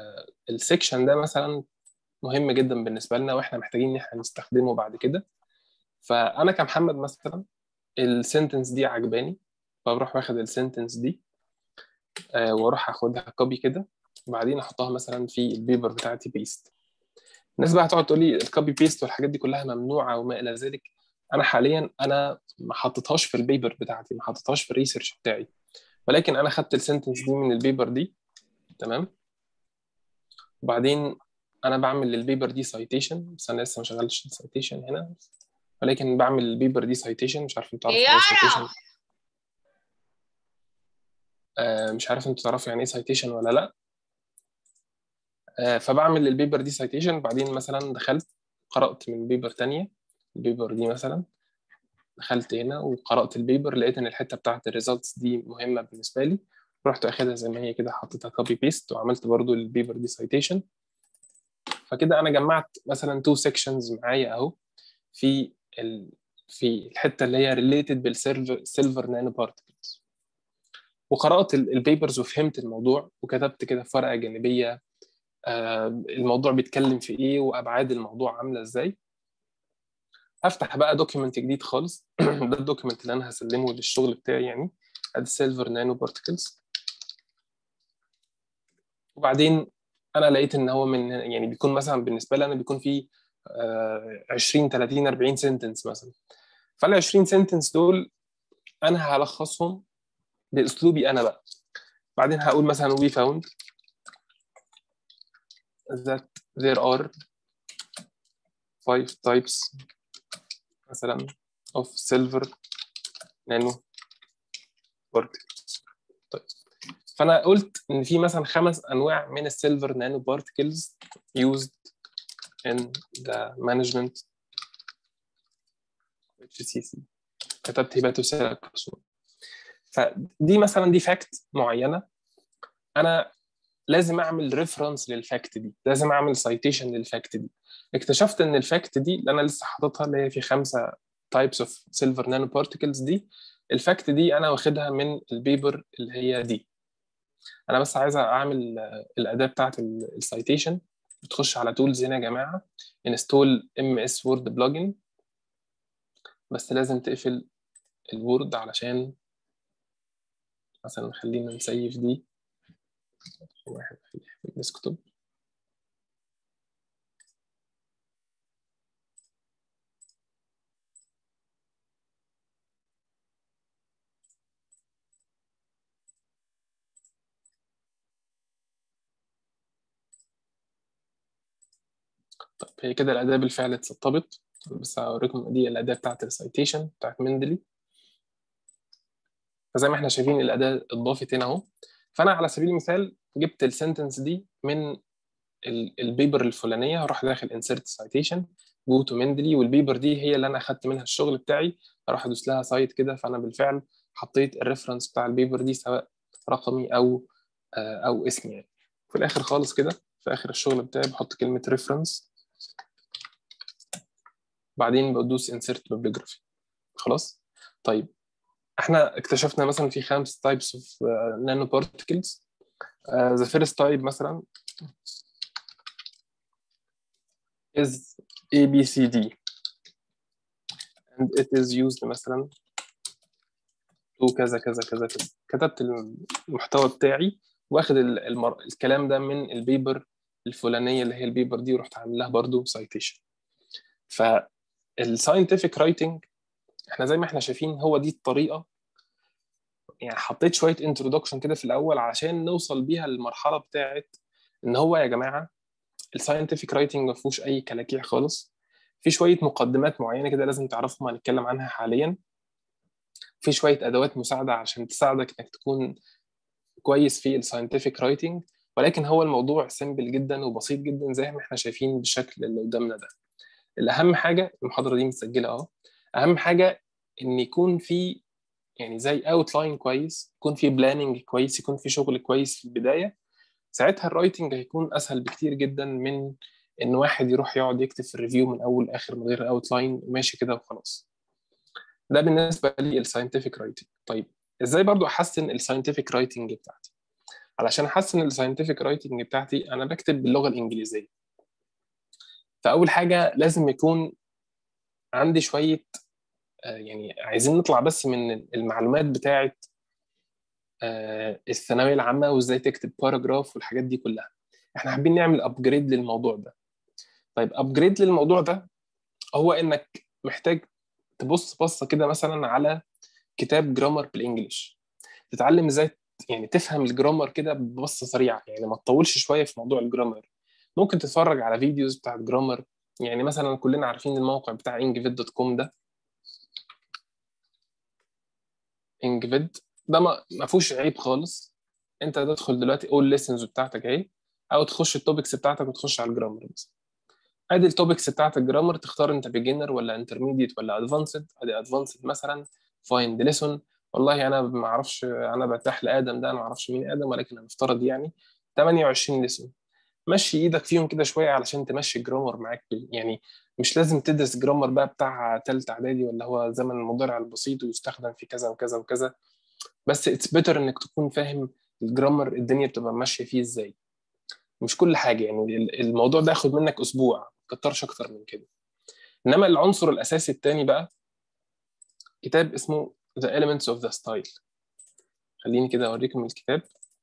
السكشن ده مثلا مهم جدا بالنسبه لنا واحنا محتاجين ان احنا نستخدمه بعد كده فانا كمحمد مثلا السنتنس دي عجباني فبروح واخد السنتنس دي آه، واروح اخدها كوبي كده وبعدين احطها مثلا في البيبر بتاعتي بيست الناس بقى هتقعد تقول لي الكوبي بيست والحاجات دي كلها ممنوعه وما الى ذلك انا حاليا انا ما حطيتهاش في البيبر بتاعتي ما حطيتهاش في الريسيرش بتاعي ولكن انا خدت السنتنس دي من البيبر دي تمام وبعدين انا بعمل للبيبر دي سايتيشن بس انا لسه ما شغلتش السايتيشن هنا ولكن بعمل البيبر دي سايتيشن مش عارف انتوا تعرفوا يعني ايه citation. آه مش عارف انتوا تعرفوا يعني ايه سايتيشن ولا لا آه فبعمل للبيبر دي سايتيشن بعدين مثلا دخلت قرأت من بيبر تانية البيبر دي مثلا دخلت هنا وقرأت البيبر لقيت ان الحتة بتاعت الريزلتس دي مهمة بالنسبة لي رحت اخدها زي ما هي كده حطيتها كوبي بيست وعملت برضو البيبر دي سايتيشن فكده انا جمعت مثلا تو سيكشنز معايا اهو في ال... في الحته اللي هي ريليتد بالسيلفر سيلفر نانو بارتكلز وقرات البيبرز وفهمت الموضوع وكتبت كده في ورقه جانبيه آه الموضوع بيتكلم في ايه وابعاد الموضوع عامله ازاي هفتح بقى دوكيمنت جديد خالص ده الدوكيمنت اللي انا هسلمه للشغل بتاعي يعني ادي السيلفر نانو بارتكلز وبعدين انا لقيت ان هو من يعني بيكون مثلا بالنسبه لي انا بيكون فيه 20 30 40 سنتنس مثلا فال 20 سنتنس دول انا هلخصهم باسلوبي انا بقى بعدين هقول مثلا we found that there are five types مثلا of silver nano particles طيب فانا قلت ان في مثلا خمس انواع من السيلفر نانو بارتكلز used in the management HCC كتبت هيباتوسيل كارسوما فدي مثلا دي فاكت معينه انا لازم اعمل ريفرنس للفاكت دي لازم اعمل سايتيشن للفاكت دي اكتشفت ان الفاكت دي اللي انا لسه حاططها اللي هي في خمسه تايبس اوف سيلفر نانو بارتكلز دي الفاكت دي انا واخدها من البيبر اللي هي دي انا بس عايز اعمل الاداه بتاعت السايتيشن بتخش على تولز هنا يا جماعه انستول ام اس وورد بلجن بس لازم تقفل الوورد علشان مثلا خلينا نسيف دي واحد في الديسكتوب طيب هي كده الأداة بالفعل اتسطبت بس هوريكم دي الأداة بتاعت السايتيشن بتاعت مندلي فزي ما احنا شايفين الأداة اتضافت هنا أهو فأنا على سبيل المثال جبت السنتنس دي من البيبر الفلانية هروح داخل انسرت سايتيشن جو تو مندلي والبيبر دي هي اللي أنا أخدت منها الشغل بتاعي أروح أدوس لها سايت كده فأنا بالفعل حطيت الريفرنس بتاع البيبر دي سواء رقمي أو أو اسمي يعني في الآخر خالص كده في آخر الشغل بتاعي بحط كلمة ريفرنس بعدين بدوس insert bibliography خلاص طيب احنا اكتشفنا مثلا في خمس types of uh, nanoparticles uh, the first type مثلا is ABCD and it is used مثلا to كذا كذا كذا كذا كتبت المحتوى بتاعي واخد المر... الكلام ده من البيبر الفلانيه اللي هي البيبر دي ورحت عامل لها برضه سايتيشن ف الساينتفك رايتنج احنا زي ما احنا شايفين هو دي الطريقه يعني حطيت شويه انترودكشن كده في الاول عشان نوصل بيها للمرحله بتاعت ان هو يا جماعه الساينتفك رايتنج ما فيهوش اي كلاكيع خالص في شويه مقدمات معينه كده لازم تعرفهم هنتكلم عنها حاليا في شويه ادوات مساعده عشان تساعدك انك تكون كويس في الساينتفك رايتنج ولكن هو الموضوع سيمبل جدا وبسيط جدا زي ما احنا شايفين بالشكل اللي قدامنا ده الاهم حاجه المحاضره دي متسجله اهو اهم حاجه ان يكون في يعني زي اوتلاين كويس يكون في بلاننج كويس يكون في شغل كويس في البدايه ساعتها الرايتنج هيكون اسهل بكتير جدا من ان واحد يروح يقعد يكتب في الريفيو من اول لاخر من غير اوتلاين وماشي كده وخلاص ده بالنسبه لي الساينتفك رايتنج طيب ازاي برضو احسن الساينتفك رايتنج بتاعتي علشان احسن الساينتفك رايتنج بتاعتي انا بكتب باللغه الانجليزيه فاول حاجه لازم يكون عندي شويه آه، يعني عايزين نطلع بس من المعلومات بتاعه آه، الثانويه العامه وازاي تكتب باراجراف والحاجات دي كلها احنا حابين نعمل ابجريد للموضوع ده طيب ابجريد للموضوع ده هو انك محتاج تبص بصه كده مثلا على كتاب جرامر بالانجلش تتعلم ازاي يعني تفهم الجرامر كده ببصه سريعه يعني ما تطولش شويه في موضوع الجرامر ممكن تتفرج على فيديوز بتاعت جرامر يعني مثلا كلنا عارفين الموقع بتاع انجفيد دوت كوم ده انجفيد ده ما ما فيهوش عيب خالص انت تدخل دلوقتي اول ليسنز بتاعتك اهي او تخش التوبكس بتاعتك وتخش على الجرامر بس ادي التوبكس بتاعت الجرامر تختار انت بيجنر ولا انترميديت ولا ادفانسد ادي ادفانسد مثلا فايند ليسون والله انا ما اعرفش انا برتاح لادم ده انا ما اعرفش مين ادم ولكن هنفترض يعني 28 ليسون مشي ايدك فيهم كده شويه علشان تمشي الجرامر معاك يعني مش لازم تدرس جرامر بقى بتاع تالتة اعدادي ولا هو زمن المضارع البسيط ويستخدم في كذا وكذا وكذا بس اتس بيتر انك تكون فاهم الجرامر الدنيا بتبقى ماشيه فيه ازاي مش كل حاجه يعني الموضوع ده ياخد منك اسبوع ما كترش اكتر من كده انما العنصر الاساسي الثاني بقى كتاب اسمه The Elements of the Style خليني كده اوريكم الكتاب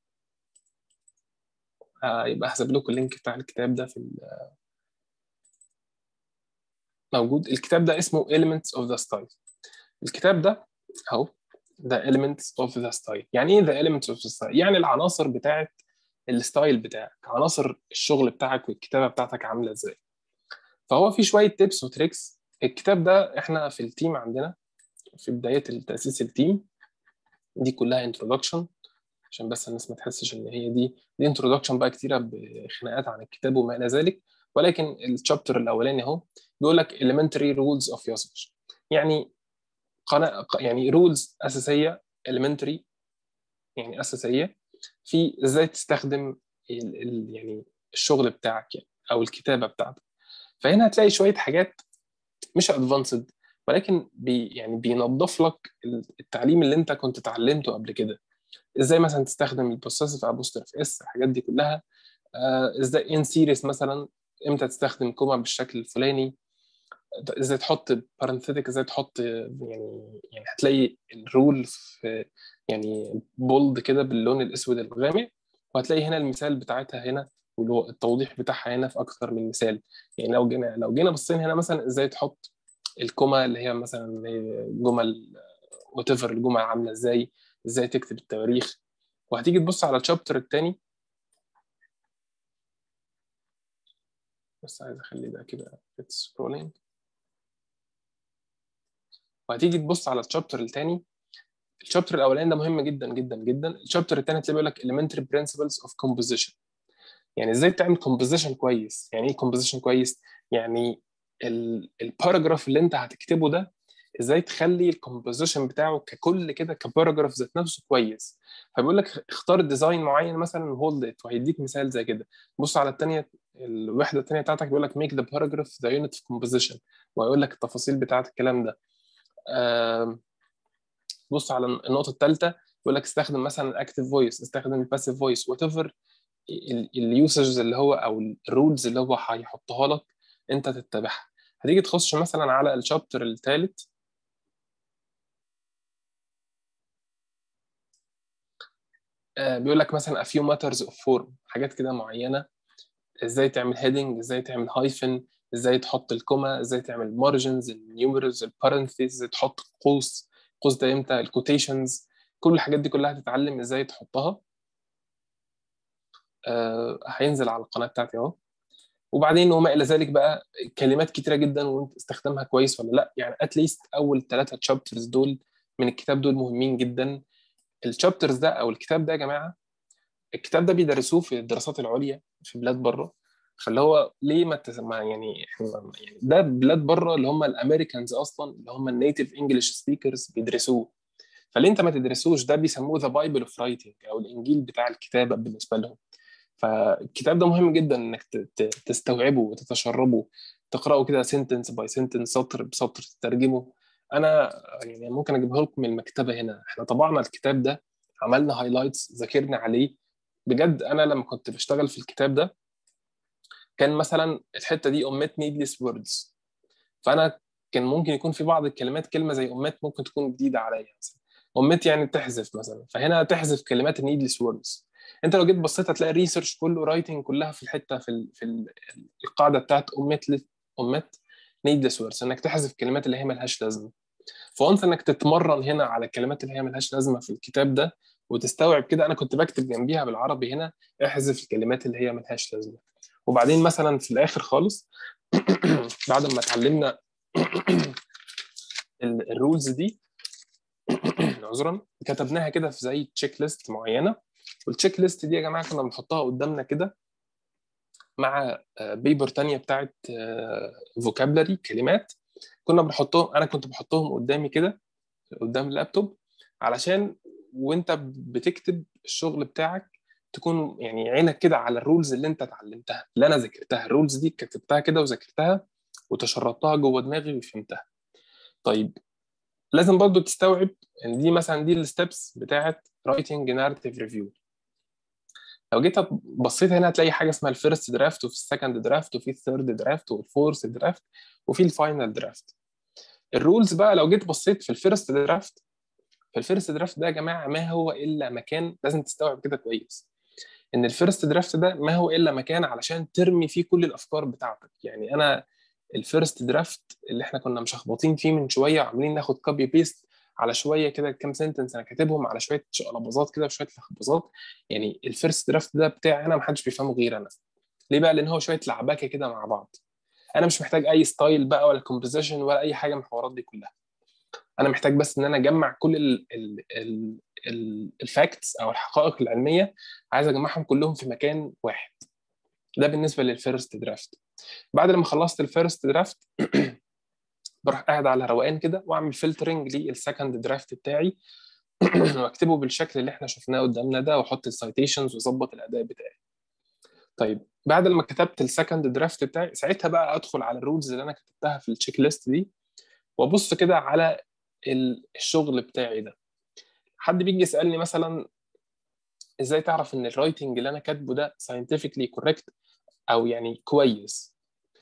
آه يبقى هحسب لكم اللينك بتاع الكتاب ده في موجود الكتاب ده اسمه Elements of the Style الكتاب ده اهو The Elements of the Style يعني ايه The Elements of the Style يعني العناصر بتاعت الستايل بتاعك عناصر الشغل بتاعك والكتابه بتاعتك عامله ازاي فهو في شويه تيبس وتريكس الكتاب ده احنا في التيم عندنا في بدايه تاسيس التيم دي كلها انترودكشن عشان بس الناس ما تحسش ان هي دي دي انترودكشن بقى كتيره بخناقات عن الكتاب وما الى ذلك ولكن الشابتر الاولاني اهو بيقول لك elementary rules of usage يعني قناة يعني رولز اساسيه elementary يعني اساسيه في ازاي تستخدم ال ال يعني الشغل بتاعك يعني او الكتابه بتاعتك فهنا هتلاقي شويه حاجات مش ادفانسد ولكن بي يعني بينظف لك التعليم اللي انت كنت اتعلمته قبل كده ازاي مثلا تستخدم البروسيسيف ابوستروف اس الحاجات دي كلها آه ازاي ان سيريس مثلا امتى تستخدم كوما بالشكل الفلاني ازاي تحط بارنثيتك ازاي تحط يعني يعني هتلاقي الرول في يعني بولد كده باللون الاسود الغامق وهتلاقي هنا المثال بتاعتها هنا والتوضيح بتاعها هنا في اكثر من مثال يعني لو جينا لو جينا بصينا هنا مثلا ازاي تحط الكوما اللي هي مثلا جمل وات ايفر الجمل عامله ازاي ازاي تكتب التواريخ وهتيجي تبص على الشابتر الثاني بس عايز اخلي ده كده سكرولينج وهتيجي تبص على الشابتر الثاني الشابتر الاولاني ده مهم جدا جدا جدا الشابتر الثاني تلاقي بيقول لك elementary principles of composition يعني ازاي تعمل composition كويس يعني ايه composition كويس يعني الباراجراف اللي انت هتكتبه ده ازاي تخلي الكومبوزيشن بتاعه ككل كده كباراجراف ذات نفسه كويس فبيقول لك اختار ديزاين معين مثلا هولد ات وهيديك مثال زي كده بص على الثانيه الوحده الثانيه بتاعتك بيقول لك ميك ذا باراجراف ذا يونت اوف كومبوزيشن وهيقول لك التفاصيل بتاعت الكلام ده بص على النقطه الثالثه يقول لك استخدم مثلا الاكتيف فويس استخدم الباسيف فويس وات ايفر اليوسج اللي هو او الرولز اللي هو هيحطها لك انت تتبعها هتيجي تخش مثلا على الشابتر الثالث بيقول لك مثلا a few matters of form حاجات كده معينه ازاي تعمل heading ازاي تعمل hyphen ازاي تحط الكوما ازاي تعمل margins النيومرز البارنثيز ازاي تحط قوس قوس ده امتى الكوتيشنز كل الحاجات دي كلها هتتعلم ازاي تحطها آه هينزل على القناه بتاعتي اهو وبعدين وما الى ذلك بقى كلمات كتيره جدا وانت استخدمها كويس ولا لا يعني اتليست اول ثلاثه تشابترز دول من الكتاب دول مهمين جدا الشابترز ده او الكتاب ده يا جماعه الكتاب ده بيدرسوه في الدراسات العليا في بلاد بره فاللي هو ليه ما تسمع يعني احنا يعني ده بلاد بره اللي هم الامريكانز اصلا اللي هم النيتيف انجلش سبيكرز بيدرسوه فليه انت ما تدرسوش ده بيسموه ذا بايبل اوف رايتنج او الانجيل بتاع الكتابه بالنسبه لهم فالكتاب ده مهم جدا انك تستوعبه وتتشربه تقراه كده سنتنس باي سنتنس سطر بسطر تترجمه انا يعني ممكن اجيبه لكم من المكتبه هنا احنا طبعنا الكتاب ده عملنا هايلايتس ذاكرنا عليه بجد انا لما كنت بشتغل في الكتاب ده كان مثلا الحته دي omit needless words فانا كان ممكن يكون في بعض الكلمات كلمه زي امات ممكن تكون جديده عليا مثلا امات يعني تحذف مثلا فهنا تحذف كلمات النيدلس ووردز انت لو جيت بصيت هتلاقي الريسيرش كله رايتنج كلها في الحته في ال في ال القاعده بتاعت امات امات نيدلس ووردز انك تحذف الكلمات اللي هي ملهاش لازمه فانت انك تتمرن هنا على الكلمات اللي هي ملهاش لازمه في الكتاب ده وتستوعب كده انا كنت بكتب جنبيها بالعربي هنا احذف الكلمات اللي هي ملهاش لازمه وبعدين مثلا في الاخر خالص بعد ما اتعلمنا الرولز دي عذرا كتبناها كده في زي تشيك ليست معينه والتشيك ليست دي يا جماعه كنا بنحطها قدامنا كده مع بيبر تانية بتاعت فوكابلري كلمات كنا بنحطهم انا كنت بحطهم قدامي كده قدام اللابتوب علشان وانت بتكتب الشغل بتاعك تكون يعني عينك كده على الرولز اللي انت اتعلمتها اللي انا ذاكرتها الرولز دي كتبتها كده وذاكرتها وتشربتها جوه دماغي وفهمتها طيب لازم برضو تستوعب ان دي مثلا دي الستبس بتاعت رايتنج ناريتيف ريفيو لو جيت بصيت هنا هتلاقي حاجه اسمها الفيرست درافت وفي السكند درافت وفي الثيرد درافت والفورث درافت وفي الفاينل درافت الرولز بقى لو جيت بصيت في الفيرست درافت فالفيرست درافت ده يا جماعه ما هو الا مكان لازم تستوعب كده كويس ان الفيرست درافت ده ما هو الا مكان علشان ترمي فيه كل الافكار بتاعتك يعني انا الفيرست درافت اللي احنا كنا مشخبطين فيه من شويه وعاملين ناخد كوبي بيست على شويه كده كام سنتنس انا كاتبهم على شويه شقلباظات كده وشويه لخبطات يعني الفيرست درافت ده بتاعي انا محدش بيفهمه غير انا ليه بقى لان هو شويه لعبكه كده مع بعض انا مش محتاج اي ستايل بقى ولا كومبوزيشن ولا اي حاجه من الحوارات دي كلها انا محتاج بس ان انا اجمع كل ال ال ال ال الفاكتس او الحقائق العلميه عايز اجمعهم كلهم في مكان واحد ده بالنسبه للفيرست درافت بعد لما خلصت الفيرست درافت بروح قاعد على روقان كده واعمل فلترنج للسكند درافت بتاعي واكتبه بالشكل اللي احنا شفناه قدامنا ده واحط السايتيشنز واظبط الاداء بتاعي طيب بعد لما كتبت السكند درافت بتاعي ساعتها بقى ادخل على الرولز اللي انا كتبتها في التشيك ليست دي وابص كده على الشغل بتاعي ده حد بيجي يسالني مثلا ازاي تعرف ان الرايتنج اللي انا كاتبه ده scientifically correct او يعني كويس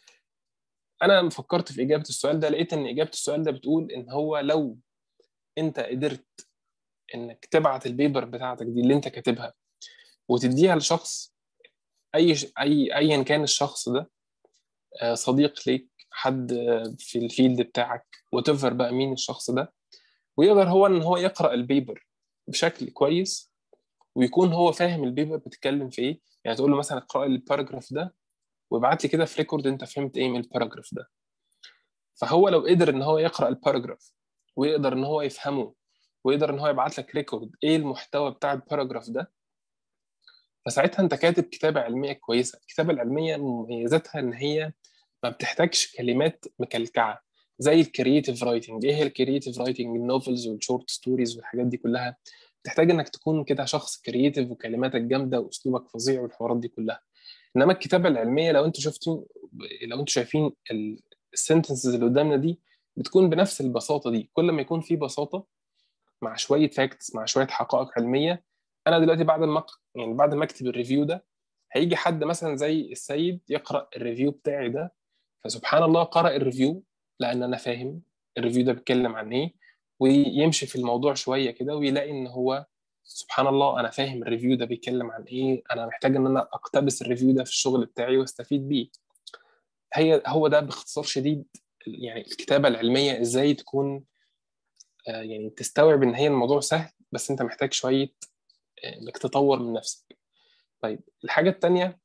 انا فكرت في اجابه السؤال ده لقيت ان اجابه السؤال ده بتقول ان هو لو انت قدرت انك تبعت البيبر بتاعتك دي اللي انت كاتبها وتديها لشخص اي اي ايا كان الشخص ده صديق ليك حد في الفيلد بتاعك وتفر بقى مين الشخص ده ويقدر هو ان هو يقرا البيبر بشكل كويس ويكون هو فاهم البيبر بتتكلم في ايه يعني تقول له مثلا اقرا لي الباراجراف ده وابعت لي كده في ريكورد انت فهمت ايه من الباراجراف ده فهو لو قدر ان هو يقرا الباراجراف ويقدر ان هو يفهمه ويقدر ان هو يبعت لك ريكورد ايه المحتوى بتاع الباراجراف ده فساعتها انت كاتب كتابه علميه كويسه الكتابه العلميه مميزاتها ان هي ما بتحتاجش كلمات مكلكعه زي الكرييتيف رايتنج ايه هي الكرييتيف رايتنج النوفلز والشورت ستوريز والحاجات دي كلها تحتاج انك تكون كده شخص كرييتيف وكلماتك جامده واسلوبك فظيع والحوارات دي كلها انما الكتابه العلميه لو انتوا شفتوا لو انتوا شايفين السنتنسز اللي قدامنا دي بتكون بنفس البساطه دي كل ما يكون في بساطه مع شويه فاكتس مع شويه حقائق علميه انا دلوقتي بعد ما يعني بعد ما اكتب الريفيو ده هيجي حد مثلا زي السيد يقرا الريفيو بتاعي ده فسبحان الله قرأ الريفيو لان انا فاهم الريفيو ده بيتكلم عن ايه ويمشي في الموضوع شويه كده ويلاقي ان هو سبحان الله انا فاهم الريفيو ده بيتكلم عن ايه انا محتاج ان انا اقتبس الريفيو ده في الشغل بتاعي واستفيد بيه هي هو ده باختصار شديد يعني الكتابه العلميه ازاي تكون يعني تستوعب ان هي الموضوع سهل بس انت محتاج شويه انك تطور من نفسك طيب الحاجه الثانيه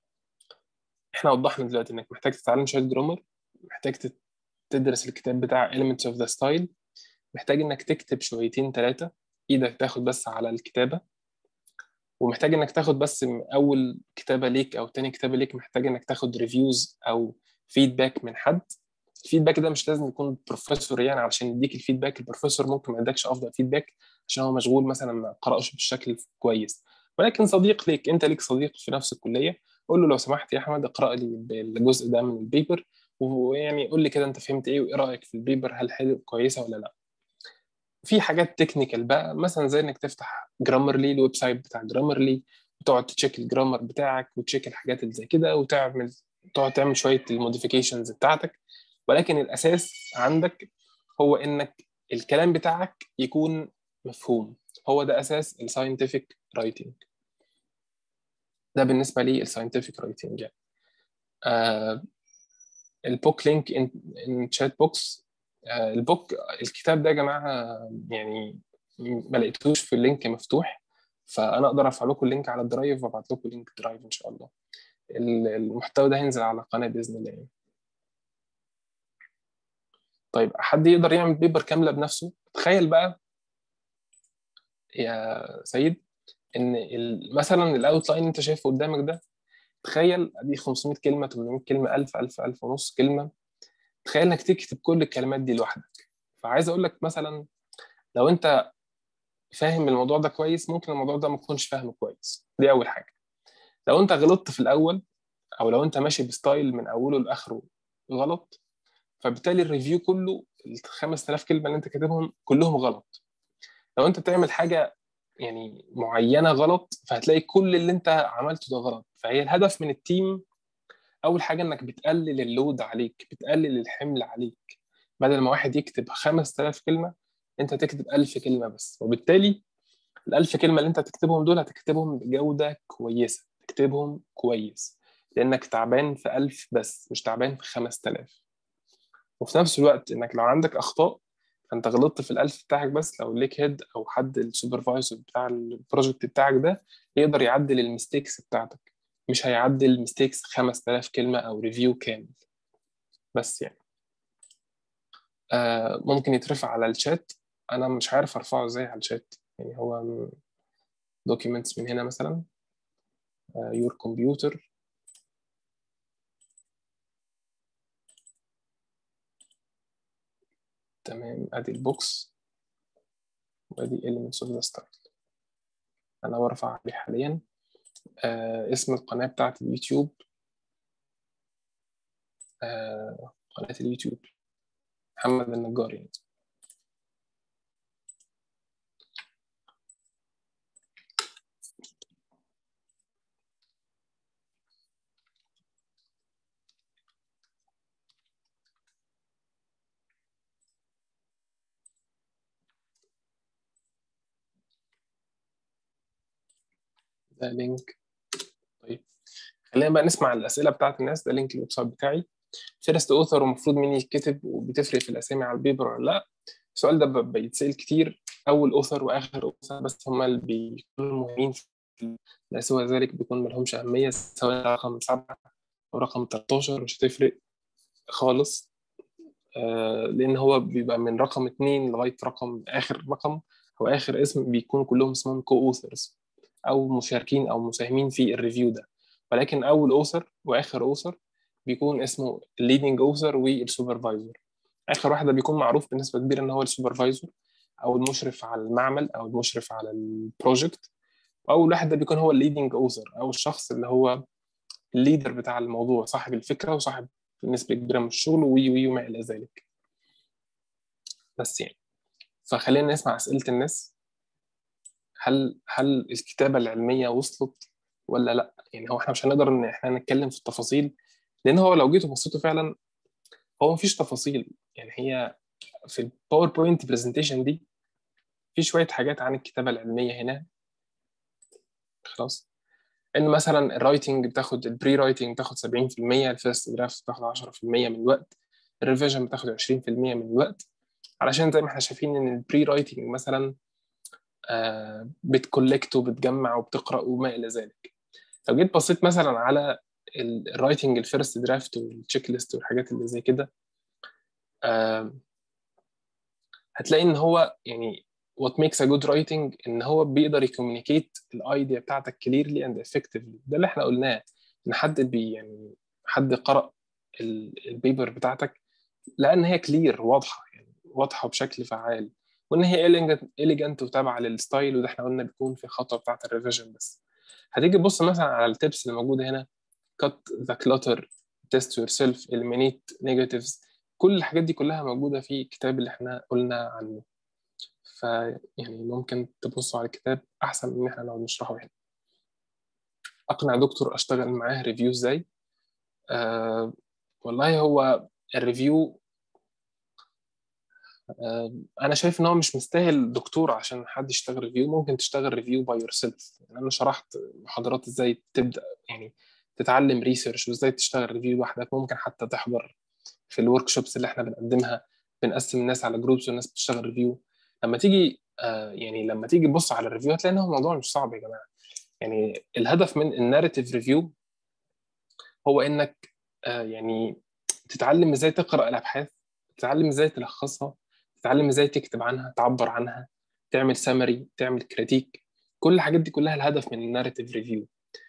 احنا وضحنا دلوقتي انك محتاج تتعلم شويه جرامر محتاج تدرس الكتاب بتاع Elements of the Style محتاج انك تكتب شويتين ثلاثه ايدك تاخد بس على الكتابه ومحتاج انك تاخد بس اول كتابه ليك او تاني كتابه ليك محتاج انك تاخد ريفيوز او فيدباك من حد الفيدباك ده مش لازم يكون بروفيسور يعني علشان يديك الفيدباك البروفيسور ممكن ما يدكش افضل فيدباك عشان هو مشغول مثلا ما قرأش بالشكل كويس ولكن صديق ليك انت ليك صديق في نفس الكليه قول له لو سمحت يا احمد اقرا لي الجزء ده من البيبر ويعني قول لي كده انت فهمت ايه وايه رايك في البيبر هل حلو كويسه ولا لا في حاجات تكنيكال بقى مثلا زي انك تفتح جرامرلي الويب سايت بتاع جرامرلي وتقعد تشيك الجرامر بتاعك وتشيك الحاجات اللي زي كده وتعمل تقعد تعمل شويه الموديفيكيشنز بتاعتك ولكن الاساس عندك هو انك الكلام بتاعك يكون مفهوم هو ده اساس الساينتفك رايتنج ده بالنسبه لي الساينتفك رايتنج يعني آه البوك لينك ان شات بوكس آه البوك الكتاب ده يا جماعه يعني ما لقيتوش في اللينك مفتوح فانا اقدر ارفع لكم اللينك على الدرايف وابعت لكم لينك درايف ان شاء الله المحتوى ده هينزل على القناه باذن الله يعني. طيب حد يقدر يعمل بيبر كامله بنفسه تخيل بقى يا سيد ان مثلا الاوتلاين انت شايفه قدامك ده تخيل دي 500 كلمه 800 كلمه 1000 1000 1000 ونص كلمه تخيل انك تكتب كل الكلمات دي لوحدك فعايز اقول لك مثلا لو انت فاهم الموضوع ده كويس ممكن الموضوع ده ما تكونش فاهمه كويس دي اول حاجه لو انت غلطت في الاول او لو انت ماشي بستايل من اوله لاخره غلط فبالتالي الريفيو كله ال 5000 كلمه اللي انت كاتبهم كلهم غلط لو انت بتعمل حاجه يعني معينه غلط فهتلاقي كل اللي انت عملته ده غلط فهي الهدف من التيم اول حاجه انك بتقلل اللود عليك بتقلل الحمل عليك بدل ما واحد يكتب 5000 كلمه انت تكتب 1000 كلمه بس وبالتالي ال 1000 كلمه اللي انت هتكتبهم دول هتكتبهم بجوده كويسه تكتبهم كويس لانك تعبان في 1000 بس مش تعبان في 5000 وفي نفس الوقت انك لو عندك اخطاء فانت غلطت في الالف بتاعك بس لو ليك هيد او حد السوبرفايزر بتاع البروجكت بتاعك ده يقدر يعدل الميستيكس بتاعتك مش هيعدل ميستيكس 5000 كلمه او ريفيو كامل بس يعني آه ممكن يترفع على الشات انا مش عارف ارفعه ازاي على الشات يعني هو دوكيومنتس من هنا مثلا يور uh, كمبيوتر تمام ادي البوكس وادي elements of the style انا برفع عليه حاليا آه اسم القناة بتاعت اليوتيوب آه قناة اليوتيوب محمد النجار يعني ده لينك طيب خلينا بقى نسمع الاسئله بتاعت الناس ده لينك الويب سايت بتاعي فيرست اوثر المفروض مين يتكتب وبتفرق في الاسامي على البيبر ولا لا السؤال ده بيتسال كتير اول اوثر واخر اوثر بس هم اللي بيكونوا مهمين لا سوى ذلك بيكون ملهمش اهميه سواء رقم سبعه او رقم 13 مش هتفرق خالص آه لان هو بيبقى من رقم اتنين لغايه رقم اخر رقم او اخر اسم بيكون كلهم اسمهم كو اوثرز او مشاركين او مساهمين في الريفيو ده ولكن اول اوثر واخر اوثر بيكون اسمه الليدنج اوثر والسوبرفايزر اخر واحد ده بيكون معروف بنسبه كبيره ان هو السوبرفايزر او المشرف على المعمل او المشرف على البروجكت واول واحد ده بيكون هو الليدنج اوثر او الشخص اللي هو الليدر بتاع الموضوع صاحب الفكره وصاحب نسبه كبيره من الشغل وي وي وما الى ذلك بس يعني فخلينا نسمع اسئله الناس هل هل الكتابه العلميه وصلت ولا لا يعني هو احنا مش هنقدر ان احنا نتكلم في التفاصيل لان هو لو جيتوا بصيتوا فعلا هو مفيش تفاصيل يعني هي في الباوربوينت برزنتيشن دي في شويه حاجات عن الكتابه العلميه هنا خلاص ان مثلا الرايتنج بتاخد البري رايتنج بتاخد 70% الفيرست درافت بتاخد 10% من الوقت الريفيجن بتاخد 20% من الوقت علشان زي ما احنا شايفين ان البري رايتنج مثلا آه بتكولكت وبتجمع وبتقرا وما الى ذلك لو جيت بصيت مثلا على الرايتنج الفيرست درافت والتشيك ليست والحاجات اللي زي كده آه هتلاقي ان هو يعني what makes a good writing ان هو بيقدر يكومينيكيت الايديا بتاعتك clearly and effectively ده اللي احنا قلناه ان حد بي يعني حد قرأ البيبر بتاعتك لان هي كلير واضحه يعني واضحه بشكل فعال وان هي اليجنت وتابعه للستايل وده احنا قلنا بيكون في الخطوه بتاعت الريفيجن بس هتيجي تبص مثلا على التبس اللي موجوده هنا cut the clutter test yourself eliminate negatives كل الحاجات دي كلها موجوده في الكتاب اللي احنا قلنا عنه فيعني ممكن تبصوا على الكتاب احسن من ان احنا نقعد نشرحه هنا اقنع دكتور اشتغل معاه ريفيو ازاي آه والله هو الريفيو انا شايف ان هو مش مستاهل دكتور عشان حد يشتغل ريفيو ممكن تشتغل ريفيو باي يور سيلف يعني انا شرحت محاضرات ازاي تبدا يعني تتعلم ريسيرش وازاي تشتغل ريفيو لوحدك ممكن حتى تحضر في الورك شوبس اللي احنا بنقدمها بنقسم الناس على جروبس والناس بتشتغل ريفيو لما تيجي آه يعني لما تيجي تبص على الريفيو هتلاقي ان هو الموضوع مش صعب يا جماعه يعني الهدف من الناريتيف ريفيو هو انك آه يعني تتعلم ازاي تقرا الابحاث تتعلم ازاي تلخصها تتعلم ازاي تكتب عنها تعبر عنها تعمل سمري تعمل كريتيك كل الحاجات دي كلها الهدف من الناريتيف ريفيو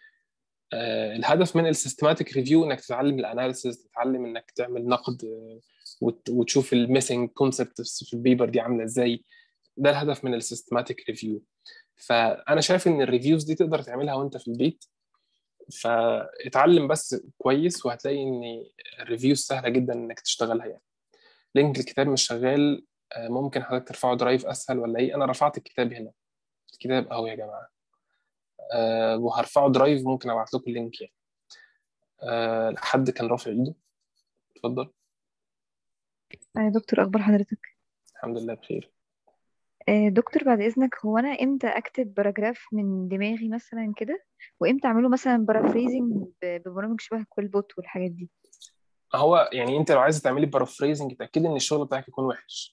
آه الهدف من السيستماتيك ريفيو انك تتعلم الاناليسيس تتعلم انك تعمل نقد آه وتشوف الميسنج كونسبتس في البيبر دي عامله ازاي ده الهدف من السيستماتيك ريفيو فانا شايف ان الريفيوز دي تقدر تعملها وانت في البيت فاتعلم بس كويس وهتلاقي ان الريفيوز سهله جدا انك تشتغلها يعني لينك الكتاب مش شغال ممكن حضرتك ترفعه درايف اسهل ولا ايه انا رفعت الكتاب هنا الكتاب اهو يا جماعه أه وهرفعه درايف ممكن ابعت لكم اللينك يعني أه حد كان رافع ايده اتفضل يا دكتور اخبار حضرتك الحمد لله بخير آه، دكتور بعد اذنك هو انا امتى اكتب باراجراف من دماغي مثلا كده وامتى اعمله مثلا بارافريزنج ببرامج شبه كويل بوت والحاجات دي هو يعني انت لو عايزه تعملي بارافريزنج اتاكدي ان الشغل بتاعك يكون وحش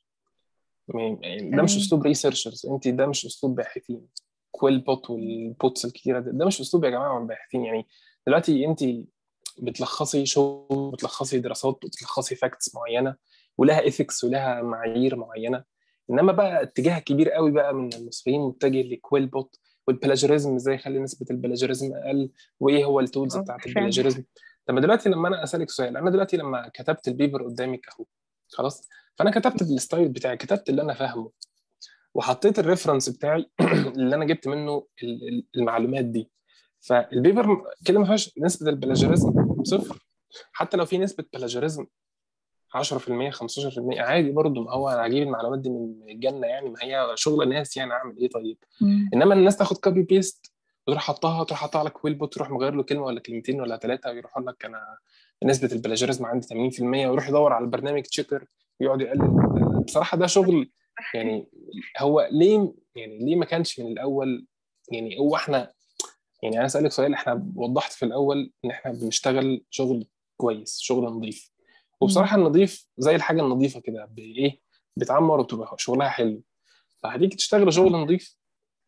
ده مش اسلوب ريسيرشرز انت ده مش اسلوب باحثين كويل بوت والبوتس الكتيره ده, ده مش اسلوب يا جماعه من باحثين يعني دلوقتي انت بتلخصي شغل بتلخصي دراسات بتلخصي فاكتس معينه ولها ايثكس ولها معايير معينه انما بقى اتجاه كبير قوي بقى من المصريين متجه لكويل بوت والبلاجريزم ازاي يخلي نسبه البلاجريزم اقل وايه هو التولز بتاعت البلاجريزم طب دلوقتي لما انا اسالك سؤال انا دلوقتي لما كتبت البيبر قدامك اهو خلاص فانا كتبت بالستايل بتاعي كتبت اللي انا فاهمه وحطيت الريفرنس بتاعي اللي انا جبت منه المعلومات دي فالبيبر كده ما فيهاش نسبه البلاجريزم صفر حتى لو في نسبه بلاجريزم 10% 15% عادي برضه ما هو انا هجيب المعلومات دي من الجنه يعني ما هي شغل ناس يعني اعمل ايه طيب مم. انما الناس تاخد كوبي بيست وتروح حطها تروح حطها على كويل بوت تروح مغير له كلمه ولا كلمتين ولا ثلاثه ويروح لك انا نسبه البلاجيرزم عندي 80% ويروح يدور على البرنامج تشيكر ويقعد يقلل بصراحه ده شغل يعني هو ليه يعني ليه ما كانش من الاول يعني هو احنا يعني انا اسالك سؤال احنا وضحت في الاول ان احنا بنشتغل شغل كويس شغل نظيف وبصراحه النظيف زي الحاجه النظيفه كده بايه بتعمر وبتبقى شغلها حلو فهتيجي تشتغل شغل نظيف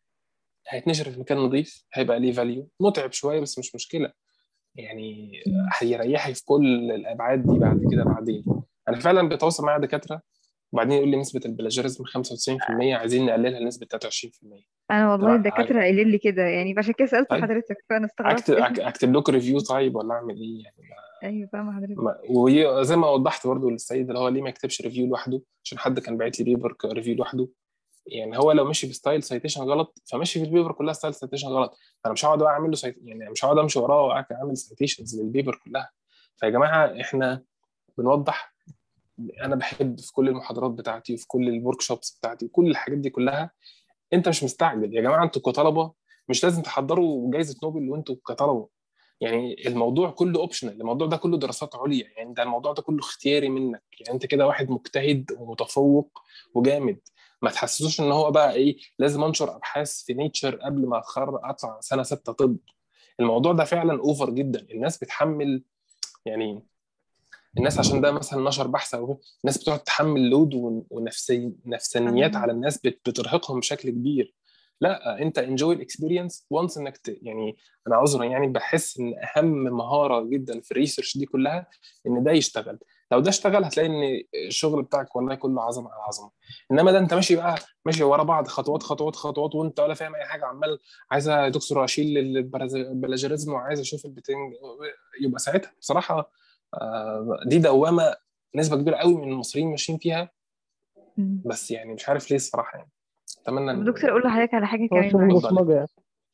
هيتنشر في مكان نظيف هيبقى ليه فاليو متعب شويه بس مش مشكله يعني هيريحي في كل الابعاد دي بعد كده بعدين انا فعلا بتواصل مع دكاتره وبعدين يقول لي نسبه البلاجيرزم 95% عايزين نقللها لنسبه 23% انا والله طبعا الدكاتره قايلين لي كده يعني فعشان كده سالت طيب حضرتك فانا استغربت اكتب أك- اكتب لكم ريفيو طيب ولا اعمل ايه يعني ايوه فاهمه حضرتك ما- وزي ما وضحت برضو للسيد اللي هو ليه ما يكتبش ريفيو لوحده عشان حد كان باعت لي بيبر ريفيو لوحده يعني هو لو مشي بستايل سايتيشن غلط فمشي في البيبر كلها ستايل سايتيشن غلط انا مش هقعد بقى اعمل له سايت يعني مش هقعد امشي وراه واعمل سايتيشنز للبيبر كلها فيا جماعه احنا بنوضح انا بحب في كل المحاضرات بتاعتي وفي كل الورك شوبس بتاعتي وكل الحاجات دي كلها انت مش مستعجل يا جماعه انتوا كطلبه مش لازم تحضروا جائزه نوبل وانتوا كطلبه يعني الموضوع كله اوبشنال الموضوع ده كله دراسات عليا يعني ده الموضوع ده كله اختياري منك يعني انت كده واحد مجتهد ومتفوق وجامد ما تحسسوش ان هو بقى ايه لازم انشر ابحاث في نيتشر قبل ما اتخرج اطلع سنه سته طب الموضوع ده فعلا اوفر جدا الناس بتحمل يعني الناس عشان ده مثلا نشر بحث او الناس بتقعد تحمل لود ونفسي نفسانيات على الناس بت- بترهقهم بشكل كبير لا انت انجوي الاكسبيرينس وانس انك ت... يعني انا عذرا يعني بحس ان اهم مهاره جدا في الريسيرش دي كلها ان ده يشتغل لو ده اشتغل هتلاقي ان الشغل بتاعك والله كله عظمه على عظمه انما ده انت ماشي بقى ماشي ورا بعض خطوات خطوات خطوات وانت ولا فاهم اي حاجه عمال عايز يا دكتور اشيل البلاجيرزم وعايز اشوف البتنج يبقى ساعتها بصراحه آه، دي دوامه نسبه كبيره قوي من المصريين ماشيين فيها مم. بس يعني مش عارف ليه الصراحه يعني اتمنى طب ان دكتور اقول لحضرتك على حاجه هو كمان شغل معلش بصمجة يعني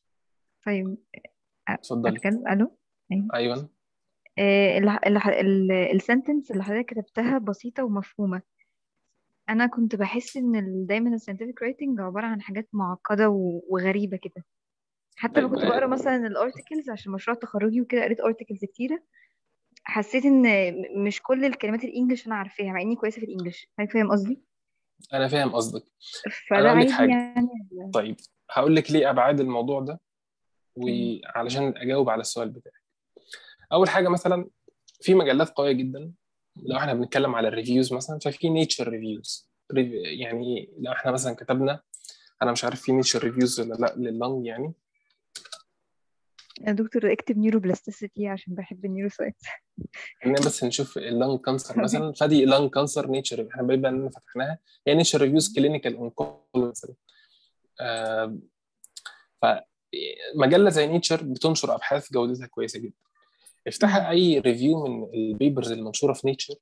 طيب أ- اتفضلي اتكلم الو ايوه ايوه آه، اللي اللي ال- السنتنس اللي حضرتك كتبتها بسيطه ومفهومه انا كنت بحس ان ال- دايما الساينتفك رايتنج عباره عن حاجات معقده و- وغريبه كده حتى لما طيب كنت بقرا مثلا الارتكلز عشان مشروع تخرجي وكده قريت ارتكلز كتيره حسيت ان م- مش كل الكلمات الانجليش انا عارفاها مع اني كويسه في الانجليش حضرتك فاهم قصدي انا فاهم قصدك فده انا اقول لك عادي حاجه يعني طيب هقول لك ليه ابعاد الموضوع ده اوكي وعلشان اجاوب على السؤال بتاعك اول حاجه مثلا في مجلات قويه جدا لو احنا بنتكلم على الريفيوز مثلا ففي نيتشر ريفيوز يعني لو احنا مثلا كتبنا انا مش عارف في نيتشر ريفيوز ولا لا لللنج يعني يا دكتور اكتب نيوروبلاستيسيتي عشان بحب النيورو ساينس خلينا بس نشوف اللنج كانسر مثلا فدي لنج كانسر نيتشر احنا بقى اننا فتحناها هي نيتشر ريفيوز كلينيكال اونكولوجي مثلا آه، فمجله زي نيتشر بتنشر ابحاث جودتها كويسه جدا افتحي اي ريفيو من البيبرز المنشوره في نيتشر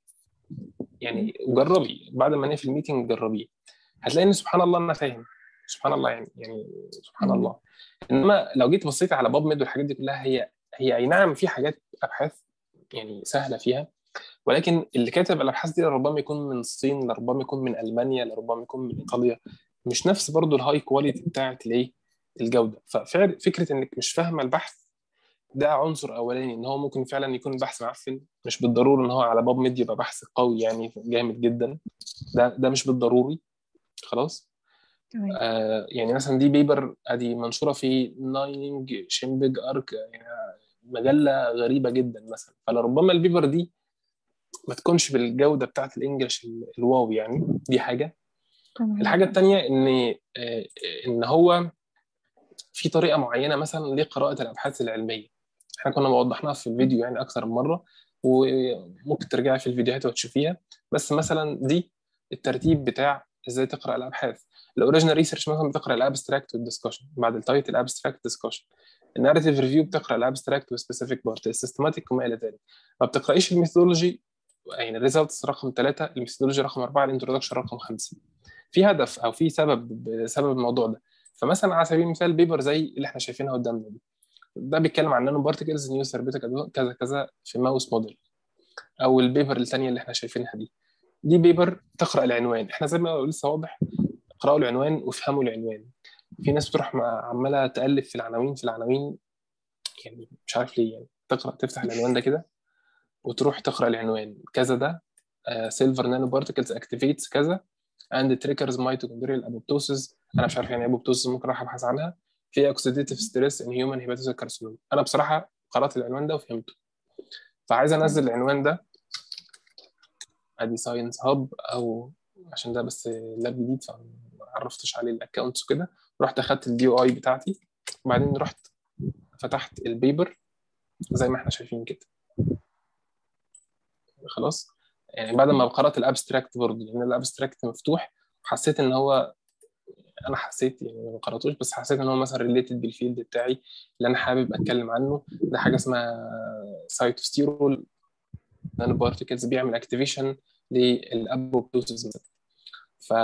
يعني وجربي بعد ما نقفل الميتنج جربيه هتلاقي ان سبحان الله انا فاهم سبحان الله يعني يعني سبحان مم. الله انما لو جيت بصيت على باب ميد والحاجات دي كلها هي هي اي نعم في حاجات ابحاث يعني سهله فيها ولكن اللي كاتب الابحاث دي ربما يكون من الصين لربما يكون من المانيا لربما يكون من ايطاليا مش نفس برضو الهاي كواليتي بتاعت الايه الجوده ففعل فكره انك مش فاهمه البحث ده عنصر اولاني ان هو ممكن فعلا يكون بحث معفن مش بالضروره ان هو على باب ميد يبقى بحث قوي يعني جامد جدا ده ده مش بالضروري خلاص تمام آه يعني مثلا دي بيبر ادي منشوره في ناينج شيمبج ارك يعني مجله غريبه جدا مثلا فلربما البيبر دي ما تكونش بالجوده بتاعت الانجليش ال- الواو يعني دي حاجه تمام الحاجه الثانيه ان آه، ان هو في طريقه معينه مثلا لقراءه الابحاث العلميه احنا كنا وضحناها في الفيديو يعني اكثر من مره وممكن ترجعي في الفيديوهات وتشوفيها بس مثلا دي الترتيب بتاع ازاي تقرا الابحاث الاوريجينال ريسيرش مثلا بتقرا الابستراكت والدسكشن بعد التايتل ابستراكت ديسكشن الناريتيف ريفيو بتقرا الابستراكت والسبيسيفيك بارت السيستماتيك وما الى ذلك ما بتقرايش الميثودولوجي يعني الريزلتس رقم ثلاثه الميثودولوجي رقم اربعه الانترودكشن رقم خمسه في هدف او في سبب بسبب الموضوع ده فمثلا على سبيل المثال بيبر زي اللي احنا شايفينها قدامنا دي ده بيتكلم عن نانو بارتكلز نيو ثيرابيوتيك كذا كذا في ماوس موديل او البيبر الثانيه اللي احنا شايفينها دي دي بيبر تقرا العنوان احنا زي ما لسه واضح اقراوا العنوان وافهموا العنوان في ناس بتروح مع- عماله تالف في العناوين في العناوين يعني مش عارف ليه يعني تقرا تفتح العنوان ده كده وتروح تقرا العنوان كذا ده سيلفر نانو بارتكلز اكتيفيتس كذا اند تريكرز ميتوكوندريال ابوبتوسيس انا مش عارف يعني ايه ابوبتوسيس ممكن اروح ابحث عنها في اوكسيديتيف ستريس ان هيومن هيباتوسيس كارسينوم انا بصراحه قرات العنوان ده وفهمته فعايز انزل العنوان ده ادي ساينس هاب او عشان ده بس لاب جديد فما عرفتش عليه الاكونتس وكده رحت اخدت الدي او اي بتاعتي وبعدين رحت فتحت البيبر زي ما احنا شايفين كده خلاص يعني بعد ما قرات الابستراكت برضه لان الابستراكت مفتوح وحسيت ان هو انا حسيت يعني ما قراتوش بس حسيت ان هو مثلا ريليتد بالفيلد بتاعي اللي انا حابب اتكلم عنه ده حاجه اسمها سايتوستيرول نانو بارتكلز بيعمل اكتيفيشن للابوبتوسيس مثلا ف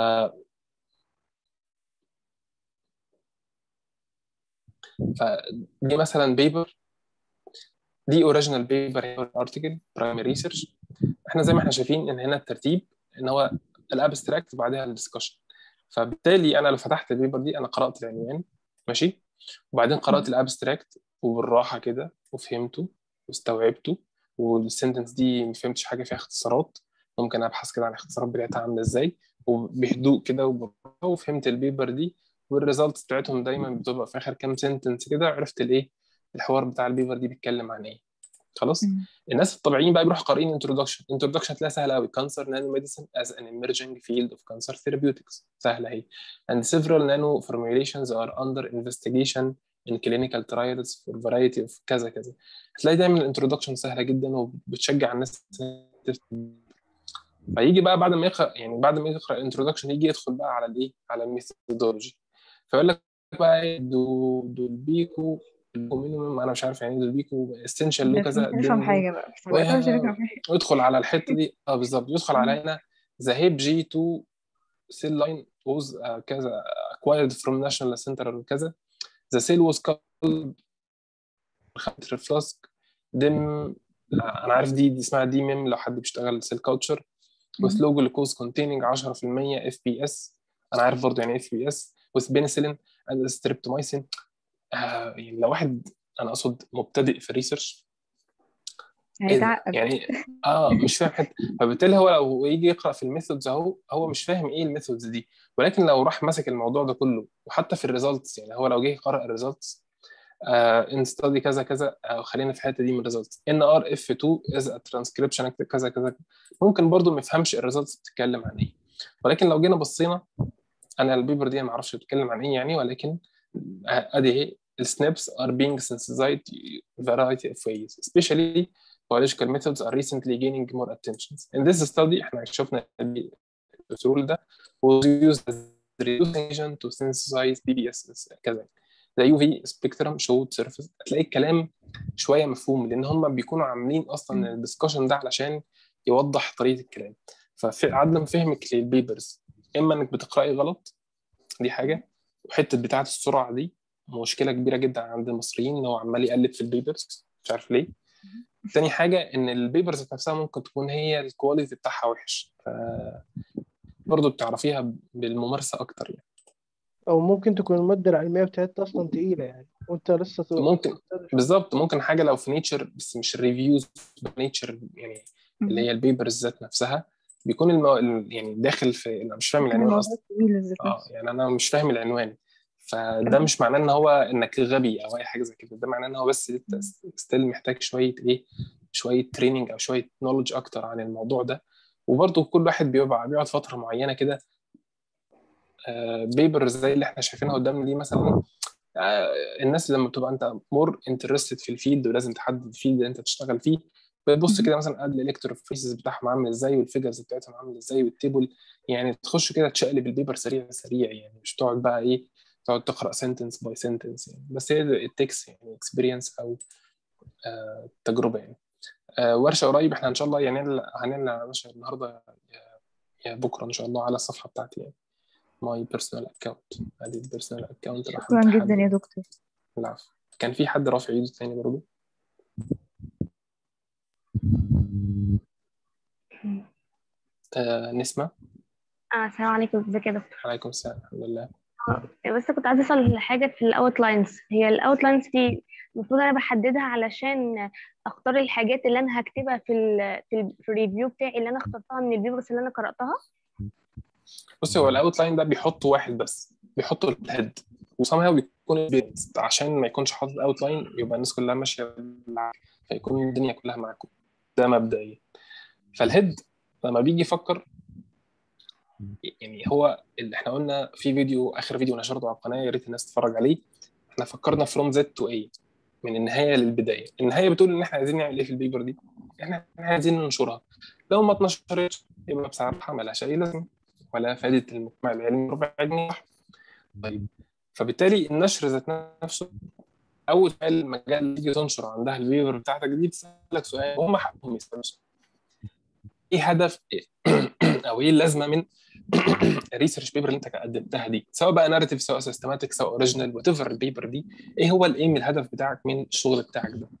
فدي مثلا بيبر دي اوريجينال بيبر ارتكل برايمري ريسيرش احنا زي ما احنا شايفين ان هنا الترتيب ان هو الابستراكت بعدها الدسكشن فبالتالي انا لو فتحت البيبر دي انا قرات العنوان ماشي وبعدين قرات الابستراكت وبالراحه كده وفهمته واستوعبته والسنتنس دي ما فهمتش حاجه فيها اختصارات ممكن ابحث كده عن الاختصارات بتاعتها عامله ازاي وبهدوء كده وبالراحه وفهمت البيبر دي والريزلتس بتاعتهم دايما بتبقى في اخر كام سنتنس كده عرفت الايه الحوار بتاع البيبر دي بيتكلم عن ايه خلاص مم. الناس الطبيعيين بقى بيروحوا قارئين انترودكشن انترودكشن تلاقيها سهله قوي كانسر نانو ميديسن از ان emerging field of cancer therapeutics سهله اهي and several nano formulations are under investigation in clinical trials for variety of كذا كذا هتلاقي دايما الانترودكشن سهله جدا وبتشجع الناس فيجي بقى بعد ما يقرا يعني بعد ما يقرا الانترودكشن يجي يدخل بقى على الايه على الميثودولوجي فيقول لك بقى ايه دو دولبيكو مينيمم انا مش عارف يعني ايه دولبيكو اسينشال له بس كذا مش هفهم دم- حاجة بقى بس دلوقتي مش هفهم حاجة يدخل على الحته دي اه بالظبط يدخل على هنا ذا هيب جي 2 سيل لاين was uh, كذا acquired from national center كذا the cell was called فلاسك دم انا عارف دي دي اسمها دي ميم لو حد بيشتغل سيل كاوتشر with low glucose containing 10% اف بي اس انا عارف برضه يعني اف بي اس with penicillin and streptomycin آه يعني لو واحد انا اقصد مبتدئ في الريسيرش ايه ده هيتعقد يعني اه مش فاهم حته فبالتالي هو لو يجي يقرا في الميثودز اهو هو مش فاهم ايه الميثودز دي ولكن لو راح مسك الموضوع ده كله وحتى في الريزلتس يعني هو لو جه يقرا الريزلتس ان ستادي كذا كذا او خلينا في الحته دي من الريزلتس ان ار اف 2 از ترانسكريبشن كذا كذا ممكن برضو ما يفهمش الريزلتس بتتكلم عن ايه ولكن لو جينا بصينا انا البيبر دي ما اعرفش بتتكلم عن ايه يعني ولكن ادي اهي السنابس are being sensitized variety of ways especially biological methods are recently gaining more attention in this study احنا شفنا الرول ده was used as reducing agent to synthesize PBS كذا the UV spectrum showed surface هتلاقي الكلام شويه مفهوم لان هم بيكونوا عاملين اصلا الدسكشن ده علشان يوضح طريقه الكلام ففي عدم فهمك للبيبرز اما انك بتقراي غلط دي حاجه وحته بتاعه السرعه دي مشكله كبيره جدا عند المصريين ان هو عمال يقلب في البيبرز مش عارف ليه تاني حاجه ان البيبرز نفسها ممكن تكون هي الكواليتي بتاعها وحش ف برضه بتعرفيها بالممارسه اكتر يعني او ممكن تكون الماده العلميه بتاعتها اصلا تقيله يعني وانت لسه ت- ممكن بالظبط ممكن حاجه لو في نيتشر بس مش الريفيوز نيتشر يعني اللي هي البيبرز ذات نفسها بيكون المو... يعني داخل في انا مش فاهم العنوان الموضوع اصلا طويل ذات اه نفسه يعني انا مش فاهم العنوان فده مش معناه ان هو انك غبي او اي حاجه زي كده ده معناه ان هو بس انت ستيل محتاج شويه ايه شويه تريننج او شويه نولج اكتر عن الموضوع ده وبرضه كل واحد بيبقى بيقعد فتره معينه كده بيبر زي اللي احنا شايفينها قدامنا دي مثلا آه، الناس لما بتبقى انت مور انترستد في الفيلد ولازم تحدد الفيلد اللي انت تشتغل فيه بتبص كده مثلا قبل الالكتروفيسز بتاعهم عامل ازاي والفيجرز بتاعتهم عامل ازاي والتيبل يعني تخش كده تشقلب البيبر سريع سريع يعني مش تقعد بقى ايه تقعد تقرا سنتنس باي سنتنس يعني بس هي التكس يعني اكسبيرينس او آه تجربه يعني آه ورشه قريب احنا ان شاء الله يعني هنعلن يا باشا النهارده يا- يا بكره ان شاء الله على الصفحه بتاعتي يعني ماي بيرسونال اكونت ادي البيرسونال اكونت لو شكرا حد جدا يا حابب دكتور العفو كان في حد رافع ايده تاني برضه آه نسمة آه السلام عليكم ازيك يا دكتور عليكم السلام الحمد لله آه، بس كنت عايزة أسأل حاجة في الأوتلاينز هي الأوتلاينز دي المفروض أنا بحددها علشان أختار الحاجات اللي أنا هكتبها في ال في, ال في الريفيو بتاعي اللي أنا اخترتها من البيبرز اللي أنا قرأتها بصي هو الاوتلاين ده بيحط واحد بس بيحطه الهيد وسامها بيكون البيت عشان ما يكونش حاطط اوتلاين يبقى الناس كلها ماشيه بالعكس فيكون الدنيا كلها معاكم ده مبدئيا فالهيد لما بيجي يفكر يعني هو اللي احنا قلنا في فيديو اخر فيديو نشرته على القناه يا ريت الناس تتفرج عليه احنا فكرنا فروم زد تو اي من النهايه للبدايه النهايه بتقول ان احنا عايزين نعمل ايه في البيبر دي احنا عايزين ننشرها لو ما اتنشرتش يبقى بصراحه ملهاش اي لازمه ولا فادت المجتمع العلمي ربع جنيه طيب فبالتالي النشر ذات نفسه اول سؤال المجال اللي تيجي تنشر عندها الفيور بتاعتك دي بتسالك سؤال وهم حقهم يسالوا سؤال. ايه هدف او ايه اللازمه من الريسيرش بيبر اللي انت قدمتها دي سواء بقى ناريتيف سواء سيستماتيك سواء اوريجينال وات ايفر البيبر دي ايه هو الايم الهدف بتاعك من الشغل بتاعك ده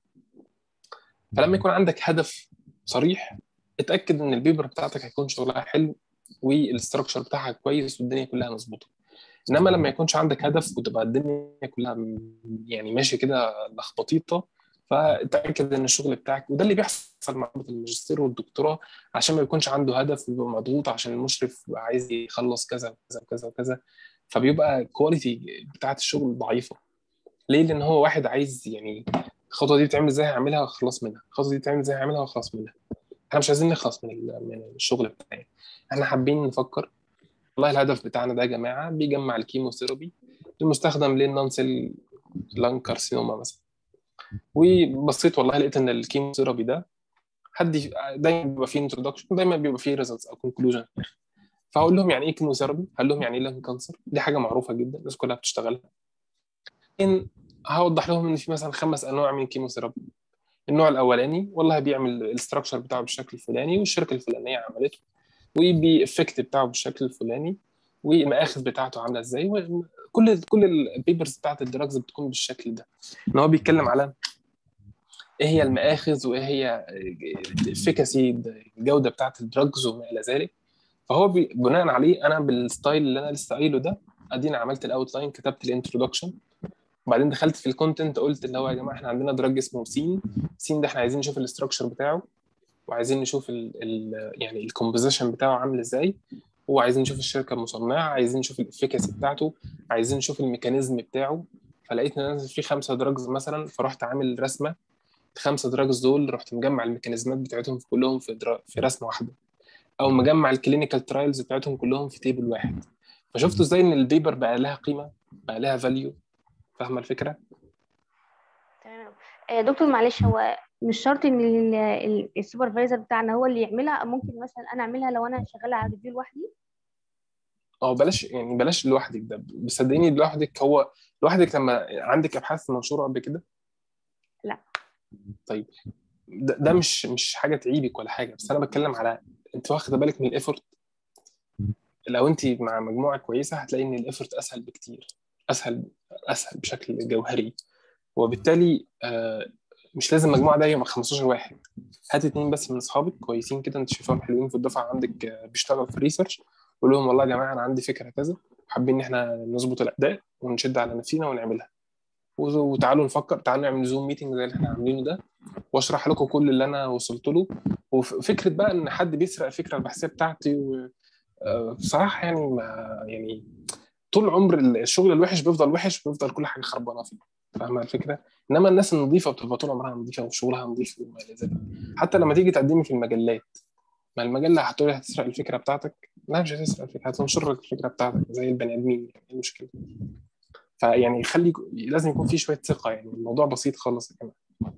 فلما يكون عندك هدف صريح اتاكد ان البيبر بتاعتك هيكون شغلها حلو والاستراكشر بتاعها كويس والدنيا كلها مظبوطه انما لما يكونش عندك هدف وتبقى الدنيا كلها م- يعني ماشيه كده لخبطيطه فتاكد ان الشغل بتاعك وده اللي بيحصل مع طلبة الماجستير والدكتوراه عشان ما يكونش عنده هدف ويبقى مضغوط عشان المشرف بيبقى عايز يخلص كذا وكذا وكذا وكذا فبيبقى الكواليتي بتاعت الشغل ضعيفه ليه؟ لان هو واحد عايز يعني الخطوه دي بتعمل ازاي هعملها واخلص منها الخطوه دي بتعمل ازاي هعملها واخلص منها احنا مش عايزين نخلص من ال- من الشغل بتاعنا احنا حابين نفكر والله الهدف بتاعنا ده يا جماعه بيجمع الكيموثيرابي المستخدم للنون سيل لان كارسينوما مثلا وبصيت والله لقيت ان الكيموثيرابي ده حد دايما بيبقى فيه انتروداكشن دايما بيبقى فيه ريزلتس او كونكلوجن فهقول لهم يعني ايه كيموثيرابي هقول لهم يعني ايه لان كانسر دي حاجه معروفه جدا الناس كلها بتشتغلها إن هوضح لهم ان في مثلا خمس انواع من الكيموثيرابي النوع الاولاني والله بيعمل الاستراكشر بتاعه بالشكل الفلاني والشركه الفلانيه عملته وبيفكت بتاعه بالشكل الفلاني والمآخذ بتاعته عامله ازاي كل كل البيبرز بتاعت الدراجز بتكون بالشكل ده ان هو بيتكلم على ايه هي المآخذ وايه هي الافيكاسي الجوده بتاعت الدراجز وما الى ذلك فهو بي- بناء عليه انا بالستايل اللي انا لسه قايله ده ادينا عملت الاوتلاين كتبت الانترودكشن وبعدين دخلت في الكونتنت قلت اللي هو يا جماعه احنا عندنا دراج اسمه سين سين ده احنا عايزين نشوف الاستراكشر بتاعه وعايزين نشوف ال ال يعني الكومبوزيشن بتاعه عامل ازاي وعايزين نشوف الشركه المصنعه عايزين نشوف الافيكاسي بتاعته عايزين نشوف الميكانيزم بتاعه فلقيت ان نازل فيه خمسه دراجز مثلا فرحت عامل رسمه الخمسه دراجز دول رحت مجمع الميكانيزمات بتاعتهم في كلهم في درا... في رسمه واحده او مجمع الكلينيكال ترايلز بتاعتهم كلهم في تيبل واحد فشفتوا ازاي ان البيبر بقى لها قيمه بقى لها فاليو فاهمه الفكره تمام آه، دكتور معلش هو مش شرط ان ال- ال- السوبرفايزر بتاعنا هو اللي يعملها ممكن مثلا انا اعملها لو انا شغاله على ريفيو لوحدي اه بلاش يعني بلاش لوحدك ده بصدقيني لوحدك هو لوحدك لما عندك ابحاث منشوره قبل كده لا طيب ده, ده مش مش حاجه تعيبك ولا حاجه بس انا بتكلم على انت واخده بالك من الايفورت لو انت مع مجموعه كويسه هتلاقي ان الايفورت اسهل بكتير اسهل اسهل بشكل جوهري وبالتالي آه، مش لازم المجموعه ده يبقى 15 واحد هات اتنين بس من اصحابك كويسين كده انت شايفهم حلوين في الدفعه عندك آه، بيشتغلوا في الريسيرش قول لهم والله يا جماعه انا عندي فكره كذا حابين ان احنا نظبط الاداء ونشد على نفسنا ونعملها وز- وتعالوا نفكر تعالوا نعمل زوم ميتنج زي اللي احنا عاملينه ده واشرح لكم كل اللي انا وصلت له وفكره بقى ان حد بيسرق الفكره البحثيه بتاعتي و... آه، بصراحه يعني ما يعني طول عمر الشغل الوحش بيفضل وحش بيفضل كل حاجه خربانه فيه فاهمه الفكره انما الناس النظيفه بتبقى طول عمرها نظيفه وشغلها نظيف وما الى ذلك حتى لما تيجي تقدمي في المجلات ما المجله هتقولي هتسرق الفكره بتاعتك لا مش هتسرق الفكره هتنشر لك الفكره بتاعتك زي البني ادمين يعني ايه المشكله فيعني خلي لازم يكون في شويه ثقه يعني الموضوع بسيط خالص يا جماعه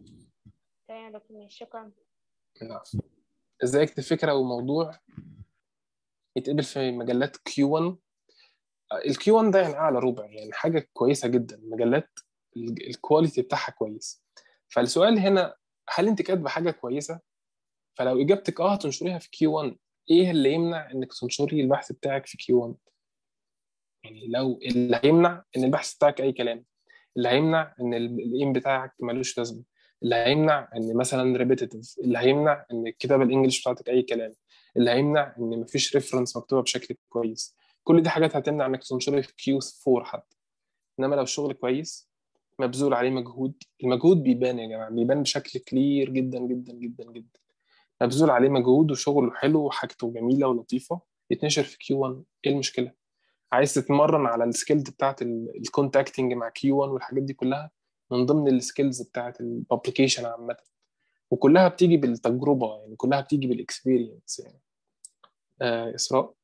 تمام يا دكتور ماشي شكرا العفو. ازاي اكتب فكره وموضوع يتقبل في مجلات كيو 1 الكيو 1 ده يعني اعلى ربع يعني حاجه كويسه جدا مجلات ال- الكواليتي بتاعها كويس فالسؤال هنا هل انت كاتبه حاجه كويسه فلو اجابتك اه هتنشريها في كيو 1 ايه اللي يمنع انك تنشري البحث بتاعك في كيو 1 يعني لو اللي هيمنع ان البحث بتاعك اي كلام اللي هيمنع ان ال- الايم بتاعك ملوش لازمه اللي هيمنع ان مثلا ريبيتيتيف اللي هيمنع ان الكتابه الانجليش بتاعتك اي كلام اللي هيمنع ان مفيش ريفرنس مكتوبه بشكل كويس كل دي حاجات هتمنع انك تنشري في كيو 4 حتى انما لو الشغل كويس مبذول عليه مجهود المجهود بيبان يا جماعه بيبان بشكل كلير جدا جدا جدا جدا مبذول عليه مجهود وشغله حلو وحاجته جميله ولطيفه يتنشر في كيو 1 ايه المشكله عايز تتمرن على السكيلز بتاعت الكونتاكتنج مع كيو 1 والحاجات دي كلها من ضمن السكيلز بتاعت الببليكيشن عامه وكلها بتيجي بالتجربه يعني كلها بتيجي بالاكسبيرينس يعني آه اسراء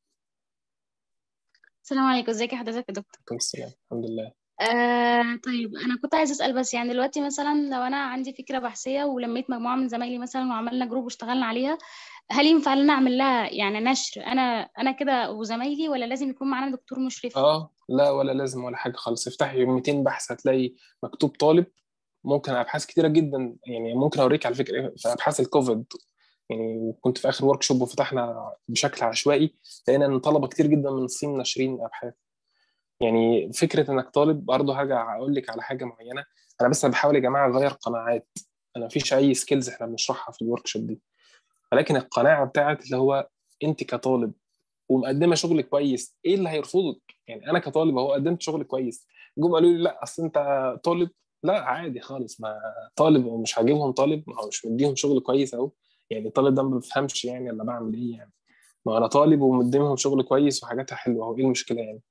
السلام عليكم ازيك يا حضرتك يا دكتور عليكم السلام الحمد لله آه طيب انا كنت عايزه اسال بس يعني دلوقتي مثلا لو انا عندي فكره بحثيه ولميت مجموعه من زمايلي مثلا وعملنا جروب واشتغلنا عليها هل ينفع ان انا اعمل لها يعني نشر انا انا كده وزمايلي ولا لازم يكون معانا دكتور مشرف اه لا ولا لازم ولا حاجه خالص افتحي 200 بحث هتلاقي مكتوب طالب ممكن ابحاث كتيره جدا يعني ممكن اوريك على فكره في ابحاث الكوفيد يعني كنت في اخر ورك شوب وفتحنا بشكل عشوائي لقينا ان طلبه كتير جدا من الصين ناشرين ابحاث يعني فكره انك طالب برضه هرجع اقول لك على حاجه معينه انا بس بحاول يا جماعه اغير قناعات انا مفيش اي سكيلز احنا بنشرحها في الورك شوب دي ولكن القناعه بتاعت اللي هو انت كطالب ومقدمه شغل كويس ايه اللي هيرفضك يعني انا كطالب اهو قدمت شغل كويس جم قالوا لي لا اصل انت طالب لا عادي خالص ما طالب ومش هجيبهم طالب ما هو مش مديهم شغل كويس اهو يعني الطالب ده ما بيفهمش يعني انا بعمل ايه يعني ما انا طالب ومديهم شغل كويس وحاجاتها حلوه اهو ايه المشكله يعني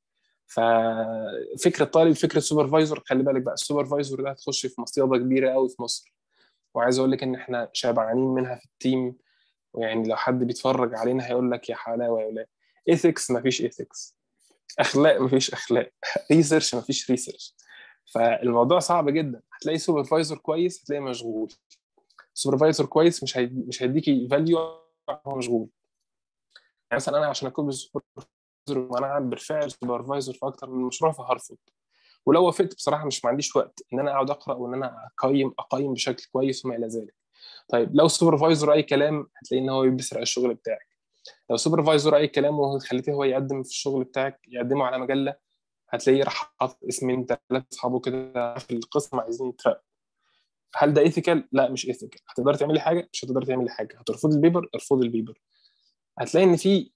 ففكره طالب فكره سوبرفايزر خلي بالك بقى السوبرفايزر ده هتخش في مصيده كبيره قوي في مصر وعايز اقول لك ان احنا شبعانين منها في التيم ويعني لو حد بيتفرج علينا هيقول لك يا حلاوه يا ولاد ايثكس مفيش ايثكس اخلاق مفيش اخلاق ريسيرش مفيش ريسيرش فالموضوع صعب جدا هتلاقي سوبرفايزر كويس هتلاقي مشغول سوبرفايزر كويس مش هيدي مش هيديكي فاليو هو مشغول يعني مثلا انا عشان اكون سوبرفايزر وانا بالفعل سوبرفايزر في اكتر من مشروع فهرفض ولو وافقت بصراحه مش ما عنديش وقت ان انا اقعد اقرا وان انا اقيم اقيم بشكل كويس وما الى ذلك طيب لو سوبرفايزر اي كلام هتلاقي ان هو بيسرق الشغل بتاعك لو سوبرفايزر اي كلام وخليته هو يقدم في الشغل بتاعك يقدمه على مجله هتلاقيه راح حاطط اسمين ثلاث اصحابه كده في القسم عايزين يترقوا هل ده ايثيكال؟ لا مش ايثيكال هتقدر تعملي حاجه مش هتقدر تعملي حاجه هترفض البيبر ارفض البيبر هتلاقي ان في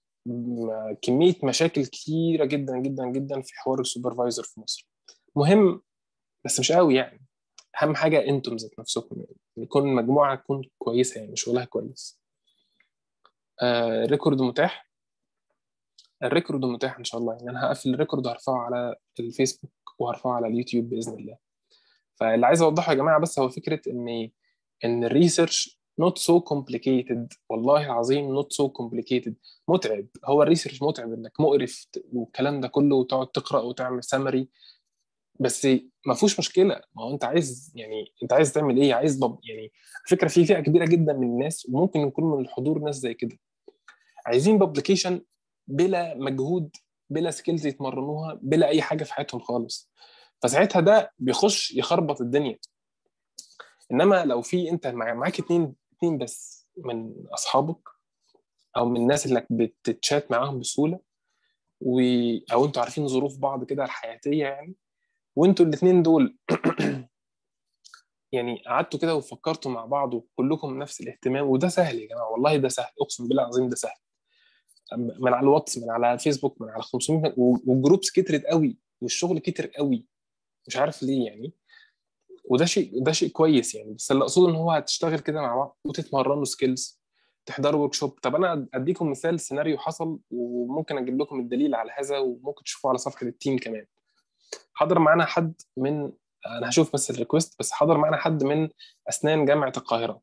كميه مشاكل كتيره جدا جدا جدا في حوار السوبرفايزر في مصر مهم بس مش قوي يعني اهم حاجه انتم ذات نفسكم يعني يكون المجموعه تكون كويسه يعني شغلها كويس آه ريكورد متاح الريكورد متاح ان شاء الله يعني انا هقفل الريكورد وهرفعه على الفيسبوك وهرفعه على اليوتيوب باذن الله فاللي عايز اوضحه يا جماعه بس هو فكره ان ان الريسيرش not so complicated والله العظيم not so complicated متعب هو الريسيرش متعب انك مقرف والكلام ده كله وتقعد تقرا وتعمل سمري بس ما فيهوش مشكله ما هو انت عايز يعني انت عايز تعمل ايه عايز بب يعني الفكره في فئه كبيره جدا من الناس وممكن يكون من الحضور ناس زي كده عايزين بابليكيشن بلا مجهود بلا سكيلز يتمرنوها بلا اي حاجه في حياتهم خالص فساعتها ده بيخش يخربط الدنيا انما لو في انت معاك اتنين اتنين بس من اصحابك او من الناس اللي بتتشات معاهم بسهوله و... او انتوا عارفين ظروف بعض كده الحياتيه يعني وانتوا الاثنين دول يعني قعدتوا كده وفكرتوا مع بعض وكلكم نفس الاهتمام وده سهل يا جماعه والله ده سهل اقسم بالله العظيم ده سهل من على الواتس من على الفيسبوك من على 500 والجروبس كترت قوي والشغل كتر قوي مش عارف ليه يعني وده شيء ده شيء كويس يعني بس اللي اقصده ان هو هتشتغل كده مع بعض وتتمرنوا سكيلز تحضروا ورك شوب طب انا اديكم مثال سيناريو حصل وممكن اجيب لكم الدليل على هذا وممكن تشوفوه على صفحه التيم كمان حضر معانا حد من انا هشوف بس الريكوست بس حضر معانا حد من اسنان جامعه القاهره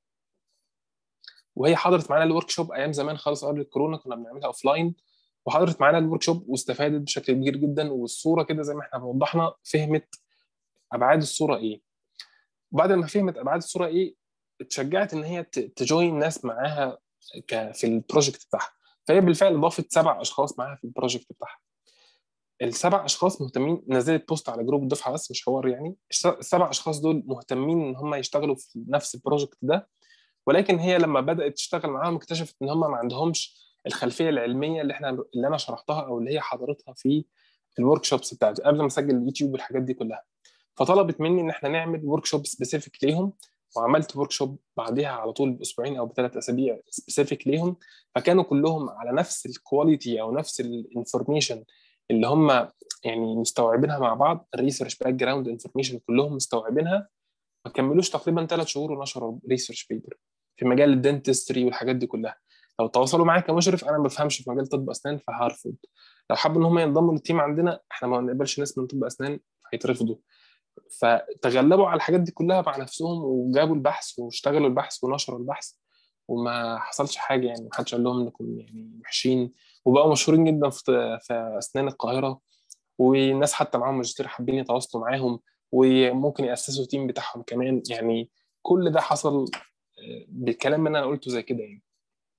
وهي حضرت معانا الورك شوب ايام زمان خالص قبل الكورونا كنا بنعملها اوف لاين وحضرت معانا الورك شوب واستفادت بشكل كبير جدا والصوره كده زي ما احنا وضحنا فهمت ابعاد الصوره ايه وبعد ما فهمت ابعاد الصوره ايه اتشجعت ان هي تجوين ناس معاها في البروجكت بتاعها فهي بالفعل ضافت سبع اشخاص معاها في البروجكت بتاعها السبع اشخاص مهتمين نزلت بوست على جروب الدفعه بس مش حوار يعني السبع اشخاص دول مهتمين ان هم يشتغلوا في نفس البروجكت ده ولكن هي لما بدات تشتغل معاهم اكتشفت ان هم ما عندهمش الخلفيه العلميه اللي احنا اللي انا شرحتها او اللي هي حضرتها في الورك شوبس بتاعتي قبل ما اسجل اليوتيوب والحاجات دي كلها فطلبت مني ان احنا نعمل ورك شوب سبيسيفيك ليهم وعملت ورك شوب بعديها على طول باسبوعين او بثلاث اسابيع سبيسيفيك ليهم فكانوا كلهم على نفس الكواليتي او نفس الانفورميشن اللي هم يعني مستوعبينها مع بعض الريسيرش باك جراوند انفورميشن كلهم مستوعبينها ما كملوش تقريبا ثلاث شهور ونشروا ريسيرش بيبر في مجال الدنتستري والحاجات دي كلها لو تواصلوا معايا كمشرف انا ما بفهمش في مجال طب اسنان فهرفض لو حبوا ان هم ينضموا للتيم عندنا احنا ما بنقبلش ناس من طب اسنان هيترفضوا فتغلبوا على الحاجات دي كلها مع نفسهم وجابوا البحث واشتغلوا البحث ونشروا البحث وما حصلش حاجه يعني ما حدش قال لهم انكم يعني وحشين وبقوا مشهورين جدا في في اسنان القاهره والناس حتى معاهم ماجستير حابين يتواصلوا معاهم وممكن ياسسوا تيم بتاعهم كمان يعني كل ده حصل بالكلام اللي انا قلته زي كده يعني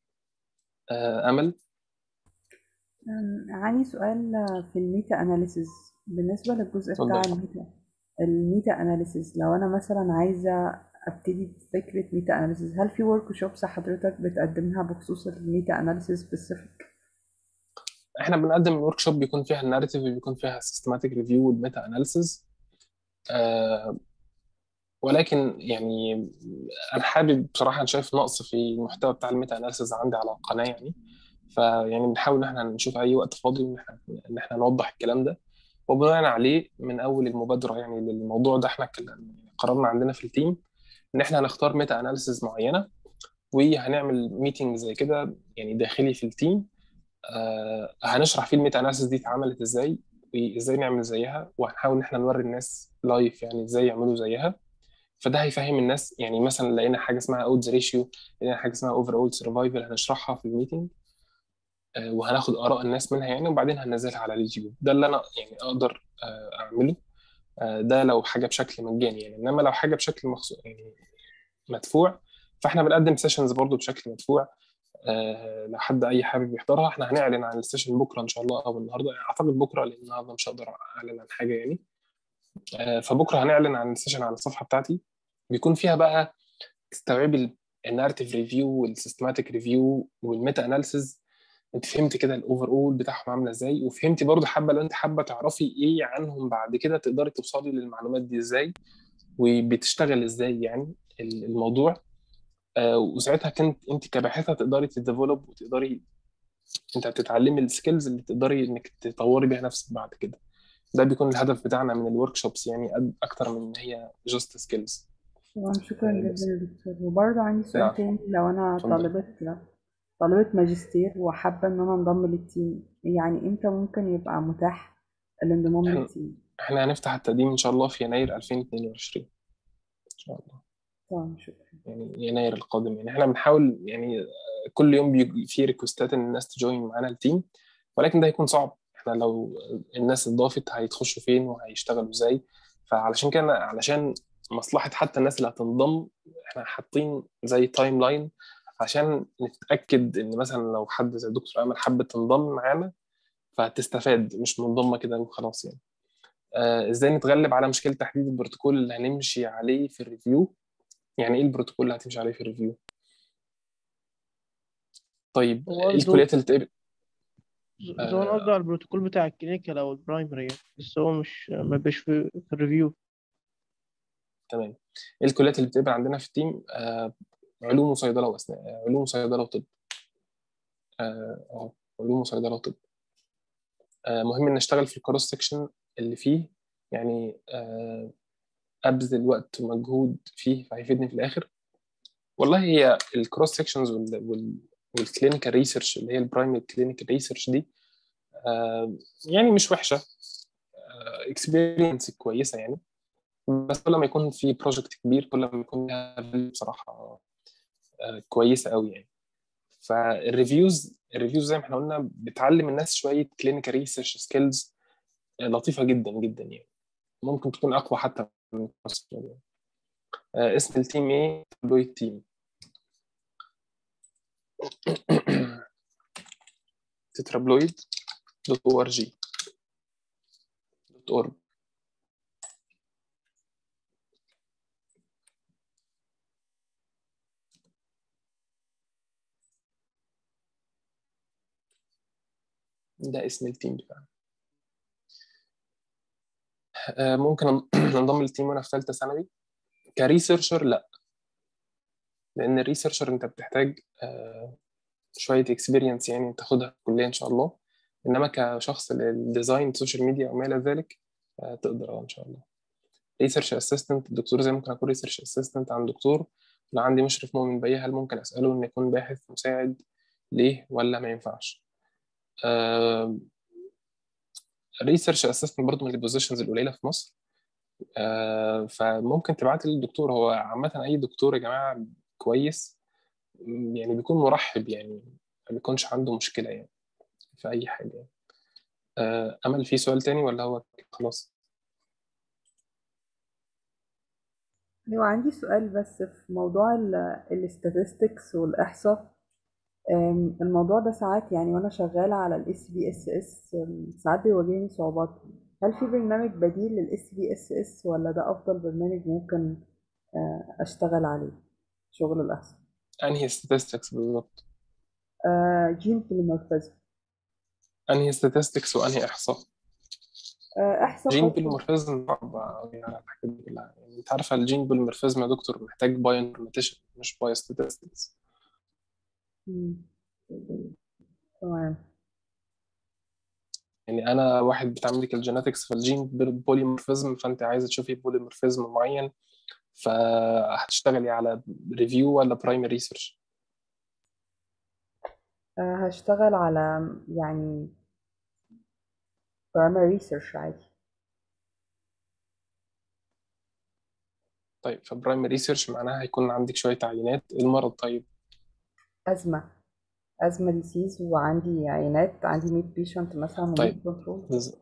امل عندي سؤال في الميتا اناليسيز بالنسبه للجزء بتاع الميتا الميتا اناليسيز لو انا مثلا عايزه ابتدي بفكره ميتا اناليسيز هل في ورك شوبس حضرتك بتقدمها بخصوص الميتا اناليسيز سبيسيفيك احنا بنقدم الورك شوب بيكون فيها الناريتيف بيكون فيها السيستماتيك ريفيو والميتا اناليسيز آه ولكن يعني انا حابب بصراحه انا شايف نقص في المحتوى بتاع الميتا اناليسيز عندي على القناه يعني فيعني بنحاول ان احنا نشوف اي وقت فاضي ان احنا ان احنا نوضح الكلام ده وبناء عليه من اول المبادره يعني للموضوع ده احنا قررنا عندنا في التيم ان احنا هنختار ميتا اناليسيز معينه وهنعمل ميتنج زي كده يعني داخلي في التيم آه هنشرح فيه الميتا اناليسيز دي اتعملت ازاي وازاي نعمل زيها وهنحاول ان احنا نوري الناس لايف يعني ازاي يعملوا زيها فده هيفهم الناس يعني مثلا لقينا حاجه اسمها اودز ريشيو لقينا حاجه اسمها اوفر اول سرفايفل هنشرحها في الميتنج آه وهناخد اراء الناس منها يعني وبعدين هننزلها على اليوتيوب ده اللي انا يعني اقدر آه اعمله آه ده لو حاجه بشكل مجاني يعني انما لو حاجه بشكل مخصوص يعني مدفوع فاحنا بنقدم سيشنز برضو بشكل مدفوع آه لو حد اي حابب يحضرها احنا هنعلن عن السيشن بكره ان شاء الله او النهارده اعتقد بكره لان النهارده مش هقدر اعلن عن حاجه يعني آه فبكره هنعلن عن السيشن على الصفحه بتاعتي بيكون فيها بقى تستوعبي النارتيف ريفيو والسيستماتيك ريفيو والميتا اناليسيز انت فهمت كده الاوفر اول بتاعهم عامله ازاي وفهمتي برضو حابه لو انت حابه تعرفي ايه عنهم بعد كده تقدري توصلي للمعلومات دي ازاي وبتشتغل ازاي يعني الموضوع آه وساعتها كنت انت كباحثه تقدري تديفلوب وتقدري انت هتتعلمي السكيلز اللي تقدري انك تطوري بيها نفسك بعد كده ده بيكون الهدف بتاعنا من الورك شوبس يعني قد- اكتر من ان هي جاست سكيلز تمام شكرا جدا يا دكتور وبرضه عندي سؤال لا تاني لو أنا اتفضل طالبة طالبة ماجستير وحابة إن أنا أنضم للتيم يعني إمتى ممكن يبقى متاح الانضمام احنا للتيم؟ احنا هنفتح التقديم ان شاء الله في يناير 2022 ان شاء الله تمام شكرا يعني يناير القادم يعني احنا بنحاول يعني كل يوم بيجي في ريكوستات ان الناس تجوين معانا التيم ولكن ده هيكون صعب احنا لو الناس اتضافت هيتخشوا فين وهيشتغلوا ازاي فعلشان كده علشان مصلحة حتى الناس اللي هتنضم احنا حاطين زي تايم لاين عشان نتأكد ان مثلا لو حد زي دكتور امل حابة تنضم معانا فهتستفاد مش منضمة كده وخلاص يعني آه، ازاي نتغلب على مشكلة تحديد البروتوكول اللي هنمشي عليه في الريفيو يعني ايه البروتوكول اللي هتمشي عليه في الريفيو طيب هو ايه زو الكليات اللي تقبل زو انا قصدي آه، على البروتوكول بتاع الكلينيكال او البرايمري يعني بس هو مش ما بيبقاش في, في الريفيو تمام ايه الكليات اللي بتقبل عندنا في التيم آه، علوم وصيدلة وأسنان آه، علوم وصيدلة وطب اه آه، علوم وصيدلة وطب آه، مهم ان نشتغل في الكروس سكشن اللي فيه يعني آه، ابذل وقت ومجهود فيه فهيفيدني في الاخر والله هي الكروس سكشنز والكلينيكال ريسيرش اللي هي البرايمري كلينيكال ريسيرش دي آه، يعني مش وحشه اكسبيرينس كويسه يعني بس كل ما يكون في بروجكت كبير كل ما يكون لها value بصراحه آه، كويسه قوي يعني فالريفيوز الريفيوز زي ما احنا قلنا بتعلم الناس شويه كلينيكال ريسيرش سكيلز لطيفه جدا جدا يعني ممكن تكون اقوى حتى من الكورس يعني. آه، اسم التيم ايه؟ تابلويد تيم تترابلويد دوت او ار جي دوت اورج ده اسم التيم بتاعنا آه، ممكن انضم للتيم وانا في ثالثه ثانوي كريسيرشر لا لان الريسيرشر انت بتحتاج آه، شويه اكسبيرينس يعني تاخدها في الكليه ان شاء الله انما كشخص للديزاين سوشيال ميديا او ما الى ذلك آه، تقدر اه ان شاء الله ريسيرش اسيستنت الدكتور زي ممكن اكون ريسيرش اسيستنت عند دكتور لو عندي مشرف مؤمن بيه هل ممكن اساله ان يكون باحث مساعد ليه ولا ما ينفعش ريسيرش اسيستنت برضه من البوزيشنز القليله في مصر آه، فممكن تبعت لي الدكتور هو عامة أي دكتور يا جماعة كويس م، يعني بيكون مرحب يعني ما بيكونش عنده مشكلة يعني في أي حاجة يعني. آه، أمل في سؤال تاني ولا هو خلاص؟ أيوة عندي سؤال بس في موضوع الاستاتستكس والإحصاء أم، الموضوع ده ساعات يعني وأنا شغالة على ال SPSS أم، ساعات بيواجهني صعوبات هل في برنامج بديل لل SPSS ولا ده أفضل برنامج ممكن آه، أشتغل عليه شغل الإحصاء أنهي statistics بالظبط؟ آه، جين بوليمورفيزم أنهي statistics وأنهي إحصاء؟ آه، إحصاء جين خاص بوليمورفيزم صعب أوي على الحاجات دي كلها يعني أنت عارفة الجين بوليمورفيزم يا دكتور محتاج بايو انفورماتيشن مش بايو statistics مم. تمام يعني انا واحد بتاع ميديكال جينetics فالجين بوليمورفيزم فانت عايزه تشوفي بوليمورفيزم معين فهتشتغلي على ريفيو ولا برايمري ريسيرش آه، هشتغل على يعني primary research عادي طيب فبرايمري ريسيرش معناها هيكون عندك شويه عينات إيه المرض طيب أزمة أزمة ديسيز وعندي عينات عندي 100 بيشنت مثلا و100 طيب كنترول بز-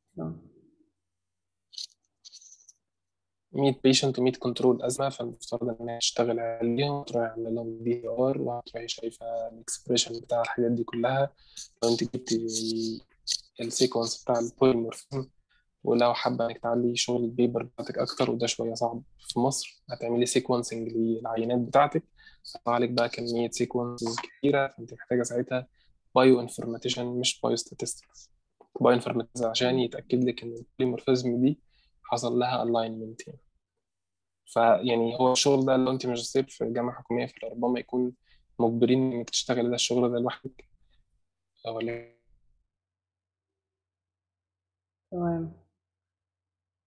100 بيشنت و100 كنترول ازمه فالمفترض ان هي تشتغل عليهم تروحي عامله لهم دي ار وهتروحي شايفه الاكسبريشن بتاع الحاجات دي كلها لو انت جبتي السيكونس بتاع البوليمورفيزم ولو حابه انك تعلي شغل البيبر بتاعتك اكتر وده شويه صعب في مصر هتعملي سيكونسنج للعينات بتاعتك هيطلع لك بقى كميه سيكونسز كتيره فانت محتاجه ساعتها بايو انفورماتيشن مش بايو statistics بايو انفورماتيشن عشان يتاكد لك ان البوليمورفيزم دي حصل لها الاينمنت يعني فيعني هو الشغل ده لو انت ماجستير في جامعه حكوميه فربما يكون مجبرين انك تشتغلي ده الشغل ده لوحدك ولا تمام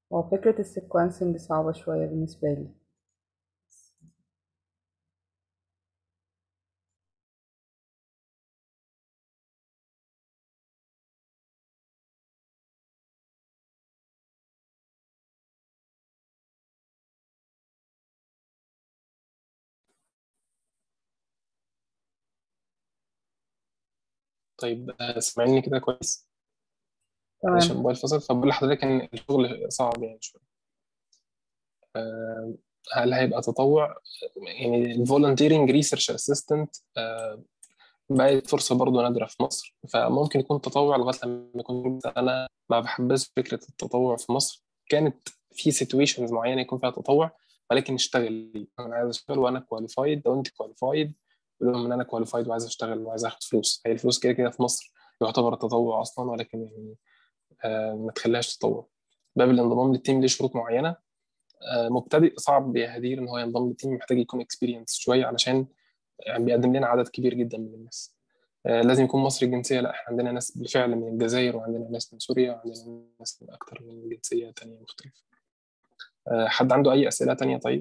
هو فكرة السيكونسنج صعبة شوية بالنسبة لي طيب آه، سامعيني كده كويس معلش تمام الموبايل فصل فبقول لحضرتك ان الشغل صعب يعني شويه آه، هل هيبقى تطوع يعني الفولunteering ريسيرش اسيستنت بقت فرصه برضه نادره في مصر فممكن يكون تطوع لغايه لما يكون انا ما بحبش فكره التطوع في مصر كانت في سيتويشنز معينه يكون فيها تطوع ولكن اشتغل انا عايز اشتغل وانا كواليفايد لو انت كواليفايد قول لهم ان انا كواليفايد وعايز اشتغل وعايز اخد فلوس هي الفلوس كده كده في مصر يعتبر تطوع اصلا ولكن يعني آه، ما تخليهاش تطوع باب الانضمام للتيم ليه شروط معينه آه، مبتدئ صعب يا هدير ان هو ينضم للتيم محتاج يكون اكسبيرينس شويه علشان يعني بيقدم لنا عدد كبير جدا من الناس آه، لازم يكون مصري الجنسيه لا احنا عندنا ناس بالفعل من الجزائر وعندنا ناس من سوريا وعندنا ناس من اكتر من جنسيه تانية مختلفه آه، حد عنده اي اسئله تانية طيب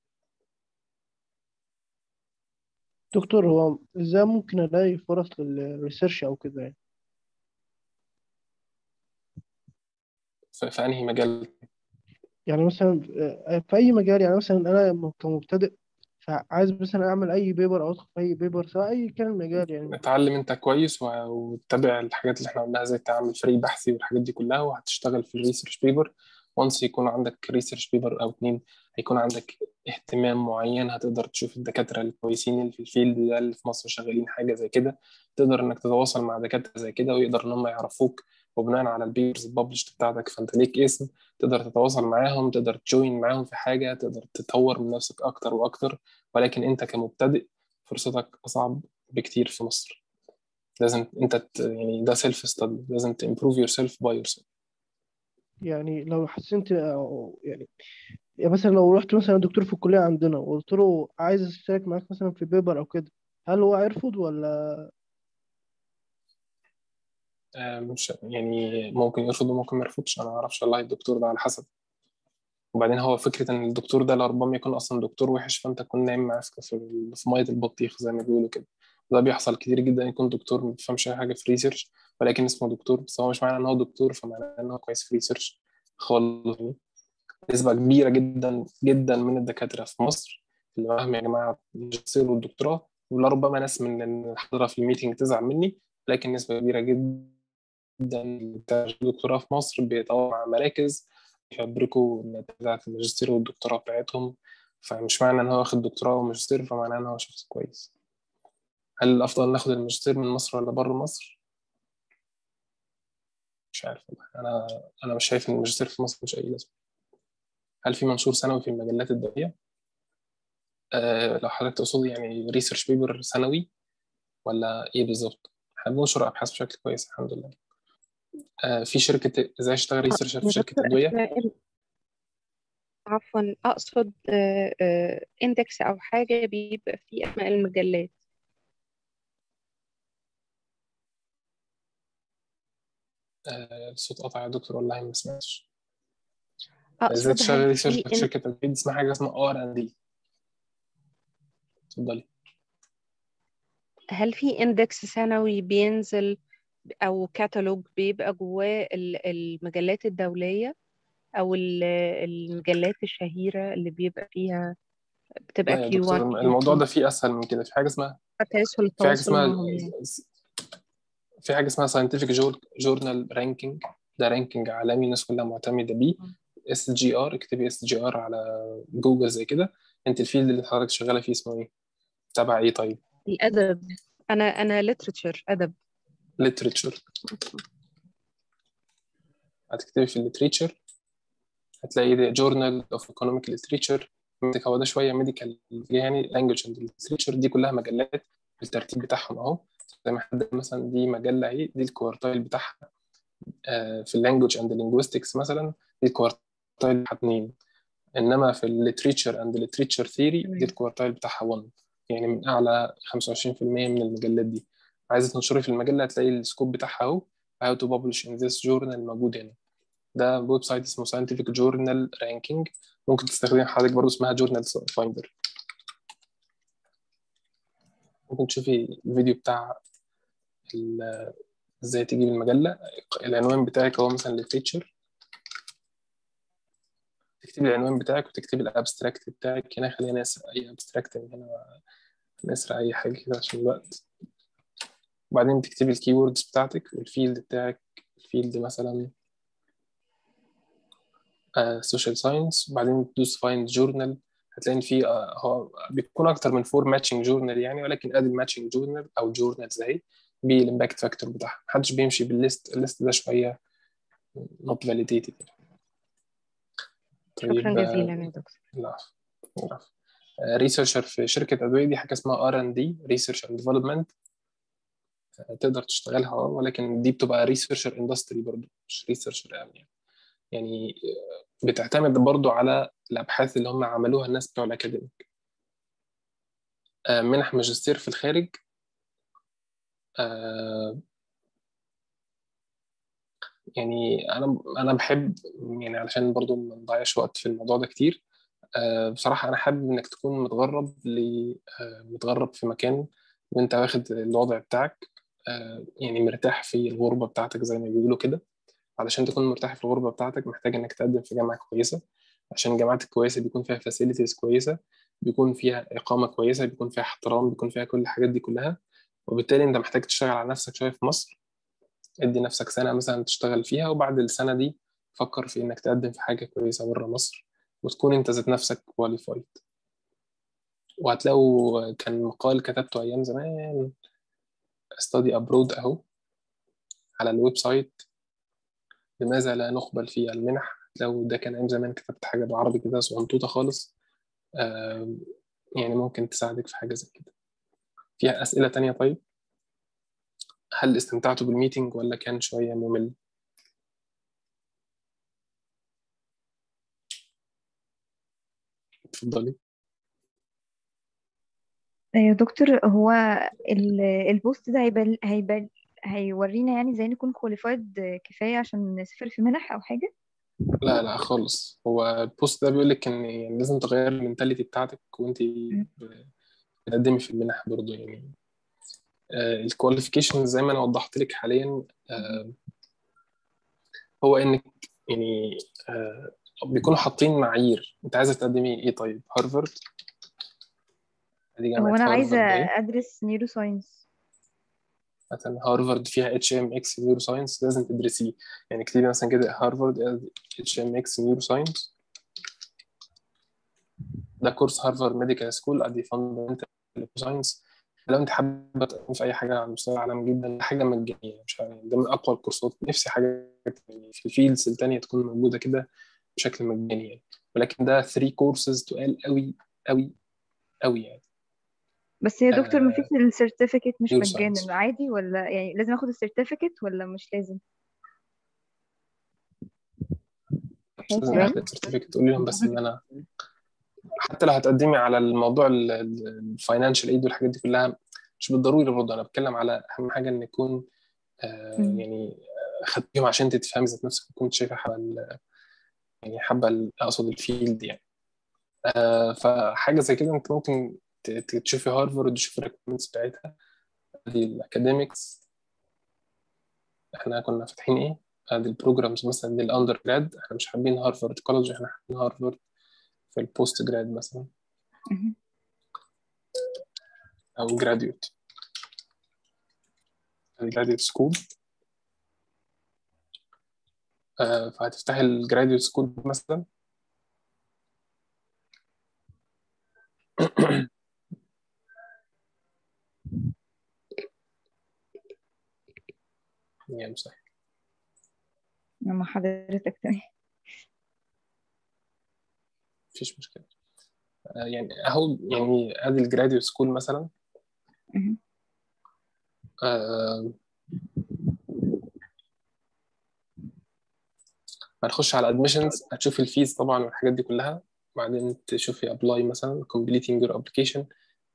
دكتور هو ازاي ممكن الاقي فرص للريسيرش او كده يعني في في انهي مجال يعني مثلا آه، في اي مجال يعني مثلا انا كمبتدئ فعايز مثلا اعمل اي بيبر او ادخل في اي بيبر سواء اي كان المجال يعني اتعلم انت كويس و- وتتابع الحاجات اللي احنا قلناها زي تعمل فريق بحثي والحاجات دي كلها وهتشتغل في الريسيرش بيبر وانس يكون عندك ريسيرش بيبر او اتنين هيكون عندك اهتمام معين هتقدر تشوف الدكاترة الكويسين اللي في الفيلد ده اللي في مصر شغالين حاجة زي كده تقدر انك تتواصل مع دكاترة زي كده ويقدر ان هم يعرفوك وبناء على البيبرز الببلش بتاعتك فانت ليك اسم تقدر تتواصل معاهم تقدر تجوين معاهم في حاجة تقدر تطور من نفسك اكتر واكتر ولكن انت كمبتدئ فرصتك اصعب بكتير في مصر لازم انت ت... يعني ده سيلف ستادي لازم تمبروف يور سيلف باي يور سيلف يعني لو حسنت أو يعني يعني مثلا لو رحت مثلا دكتور في الكلية عندنا وقلت له عايز اشترك معاك مثلا في بيبر او كده هل هو هيرفض ولا مش يعني ممكن يرفض وممكن ما يرفضش انا ما اعرفش والله الدكتور ده على حسب وبعدين هو فكرة إن الدكتور ده لربما يكون أصلا دكتور وحش فأنت تكون نايم معاه في في في مية البطيخ زي ما بيقولوا كده ده بيحصل كتير جدا يكون دكتور ما بيفهمش أي حاجة في ريسيرش ولكن اسمه دكتور بس هو مش معنى إن هو دكتور فمعناه إن هو كويس في ريسيرش خالص نسبة كبيرة جدا جدا من الدكاترة في مصر اللي معاهم يا جماعة الماجستير والدكتوراه ولربما ناس من الحاضرة في الميتنج تزعل مني لكن نسبة كبيرة جدا بتاع الدكتوراه في مصر بيتطوع مع مراكز يفبركوا النتائج بتاعت الماجستير والدكتوراه بتاعتهم فمش معنى ان هو واخد دكتوراه وماجستير فمعناه ان هو شخص كويس هل الافضل ناخد الماجستير من مصر ولا بره مصر مش عارف والله. انا انا مش شايف ان الماجستير في مصر مش اي لازمه هل في منشور سنوي في المجلات الدوليه أه لو حضرتك تقصد يعني ريسيرش بيبر سنوي ولا ايه بالظبط احنا بننشر ابحاث بشكل كويس الحمد لله أه في شركه ازاي اشتغل ريسيرشر في يا شركه دكتور ادويه أثناء ال- عفوا أقصد اندكس أو حاجة بيبقى فيه أسماء المجلات أه الصوت قطع يا دكتور والله ما سمعتش ازاي أقصد تشتغل هل ريسيرش في في إن... شركه ادويه اسمها حاجه اسمها ار ان دي اتفضلي هل في اندكس سنوي بينزل أو كتالوج بيبقى جواه ال- المجلات الدولية أو ال- المجلات الشهيرة اللي بيبقى فيها بتبقى لا يا Q1 دكتور الموضوع Q2 ده فيه اسهل من كده في حاجه اسمها تسهل في حاجه التواصل اسمها معهم يعني في حاجه اسمها scientific جورنال رانكينج ده رانكينج عالمي الناس كلها معتمده بيه اس جي ار اكتبي اس جي ار على جوجل زي كده انت الفيلد اللي حضرتك شغاله فيه اسمه ايه تبع ايه طيب الأدب أنا أنا literature أدب literature هتكتبي في الليتريتشر هتلاقي ده جورنال اوف ايكونوميك ليتريتشر هو ده شويه ميديكال يعني لانجوج اند ليتريتشر دي كلها مجلات بالترتيب بتاعهم اهو زي ما حد مثلا دي مجله اهي دي الكوارتايل بتاعها آه، في اللانجوج اند لينجويستكس مثلا دي الكوارتايل بتاعها 2 انما في الليتريتشر اند ليتريتشر ثيري دي الكوارتايل بتاعها 1 يعني من اعلى 25% من المجلات دي عايزه تنشري في المجله هتلاقي السكوب بتاعها اهو how to publish in this journal موجود هنا ده ويب سايت اسمه scientific journal ranking ممكن تستخدم حضرتك برضه اسمها journal finder ممكن تشوفي الفيديو بتاع ال- ازاي تجيب المجلة العنوان بتاعك هو مثلا literature تكتبي العنوان بتاعك وتكتبي الابستراكت بتاعك هنا خلينا نسرق اي ابستراكت من هنا نسرق اي حاجة كده عشان الوقت وبعدين تكتبي الكيوردز بتاعتك والفيلد بتاعك الفيلد مثلا سوشيال ساينس وبعدين تدوس فايند جورنال هتلاقي ان في آه، هو بيكون اكتر من فور ماتشنج جورنال يعني ولكن ادي الماتشنج جورنال او جورنالز اهي بالامباكت فاكتور بتاعها محدش بيمشي بالليست الليست ده شويه نوت فاليديتد شكرا طيب آه، جزيلا يا دكتور العفو العفو ريسيرشر في شركه ادويه دي حاجه اسمها ار ان دي ريسيرش اند ديفلوبمنت تقدر تشتغلها اه ولكن دي بتبقى ريسيرشر اندستري برضه مش ريسيرشر يعني يعني آه، بتعتمد برضه على الابحاث اللي هم عملوها الناس بتوع الاكاديميك آه، منح ماجستير في الخارج آه، يعني انا انا بحب يعني علشان برضه ما نضيعش وقت في الموضوع ده كتير آه، بصراحة أنا حابب إنك تكون متغرب ل آه، متغرب في مكان وأنت واخد الوضع بتاعك آه، يعني مرتاح في الغربة بتاعتك زي ما بيقولوا كده علشان تكون مرتاح في الغربة بتاعتك محتاج إنك تقدم في جامعة كويسة عشان الجامعات الكويسة بيكون فيها فاسيلتيز كويسة بيكون فيها إقامة كويسة بيكون فيها احترام بيكون فيها كل الحاجات دي كلها وبالتالي أنت محتاج تشتغل على نفسك شوية في مصر ادي نفسك سنة مثلا تشتغل فيها وبعد السنة دي فكر في إنك تقدم في حاجة كويسة بره مصر وتكون أنت ذات نفسك كواليفايد وهتلاقوا كان مقال كتبته أيام زمان study abroad أهو على الويب سايت لماذا لا نقبل في المنح لو ده كان أيام زمان كتبت حاجة بعربي كده صغنطوطة خالص آم، يعني ممكن تساعدك في حاجة زي كده فيها أسئلة تانية طيب هل استمتعتوا بالميتنج ولا كان شوية ممل؟ اتفضلي يا دكتور هو ال- البوست ده هيبقى هيبقى هيورينا يعني ازاي نكون كواليفايد كفاية عشان نسافر في منح أو حاجة لا لا خالص هو البوست ده بيقول لك ان يعني لازم تغير المنتاليتي بتاعتك وانت بتقدمي في المنح برضه يعني الكواليفيكيشن زي ما انا وضحت لك حاليا آه، هو انك يعني آه، بيكونوا حاطين معايير انت عايزه تقدمي ايه طيب هارفارد ادي هو جامعه أنا عايزة هارفارد اهي أدرس نيورو ساينس مثلا هارفارد فيها اتش ام اكس نيورو ساينس لازم تدرسيه يعني اكتبي مثلا كده هارفارد اتش ام اكس نيورو ساينس ده كورس هارفارد ميديكال سكول ادي فاندمنتال ساينس لو انت حابه تقدم في اي حاجه على مستوى العالم جدا ده حاجه مجانيه مش عارف ده من اقوى الكورسات نفسي حاجه يعني في الفيلدز التانيه تكون موجوده كده بشكل مجاني يعني ولكن ده 3 كورسز تقال قوي قوي قوي يعني بس يا دكتور مفيش السيرتيفيكت مش نيورو مجانا ساينس عادي ولا يعني لازم اخد السيرتيفيكت ولا مش لازم مش لازم كمان تاخدي سيرتيفيكت تقولي لهم بس ان انا حتى لو هتقدمي على الموضوع الفاينانشال ايد والحاجات دي كلها مش بالضروري برضه انا بتكلم على اهم حاجه ان يكون آه، مم. يعني آه، خدتيهم عشان تتفهمي ذات نفسك وكنت شايفه حابه ال- يعني حابه ال- اقصد الفيلد يعني آه، فحاجه زي كده انت ممكن ت- ت- تشوفي هارفارد تشوفي الريكومنتس بتاعتها دي الاكاديميكس احنا كنا فاتحين ايه ادي البروجرامز مثلا دي الاندر جراد احنا مش حابين هارفارد كولج احنا حابين هارفارد في البوست جراد مثلا مهم. او جراديوت الجراديوت سكول فهتفتحي الجراديوت سكول مثلا يعني صح مع حضرتك تمام مفيش مشكله آه، يعني اهو يعني ادي الجراديوت سكول مثلا مهم. آه، هتخش على admissions هتشوفي الفيز طبعا والحاجات دي كلها بعدين تشوفي apply مثلا completing your application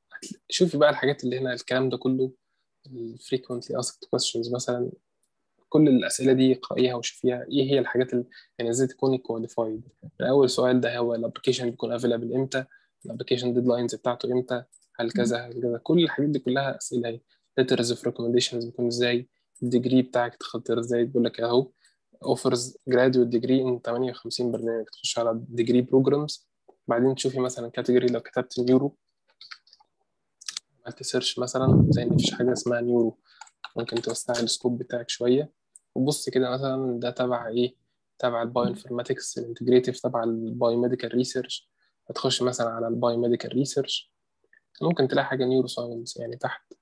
شوفي بقى الحاجات اللي هنا الكلام ده كله ال frequently asked questions مثلا كل الاسئله دي اقرايها وشوفيها ايه هي الحاجات اللي يعني ازاي تكوني كواليفايد اول سؤال ده هو الابلكيشن بيكون افيلابل امتى الابلكيشن ديدلاينز بتاعته امتى هل كذا هل كذا كل الحاجات دي كلها اسئله هي letters of recommendations بيكون ازاي الديجري بتاعك تختار ازاي بيقول لك اهو offers graduate degree in 58 برنامج تخش على degree programs بعدين تشوفي مثلا كاتيجوري لو كتبت نيورو عملت سيرش مثلا زي ان مفيش حاجه اسمها نيورو ممكن توسعي السكوب بتاعك شويه وبص كده مثلا ده تبع ايه تبع البايو انفورماتكس الانتجريتيف تبع البايو ميديكال ريسيرش هتخش مثلا على البايو ميديكال ريسيرش ممكن تلاقي حاجه نيورو ساينس يعني تحت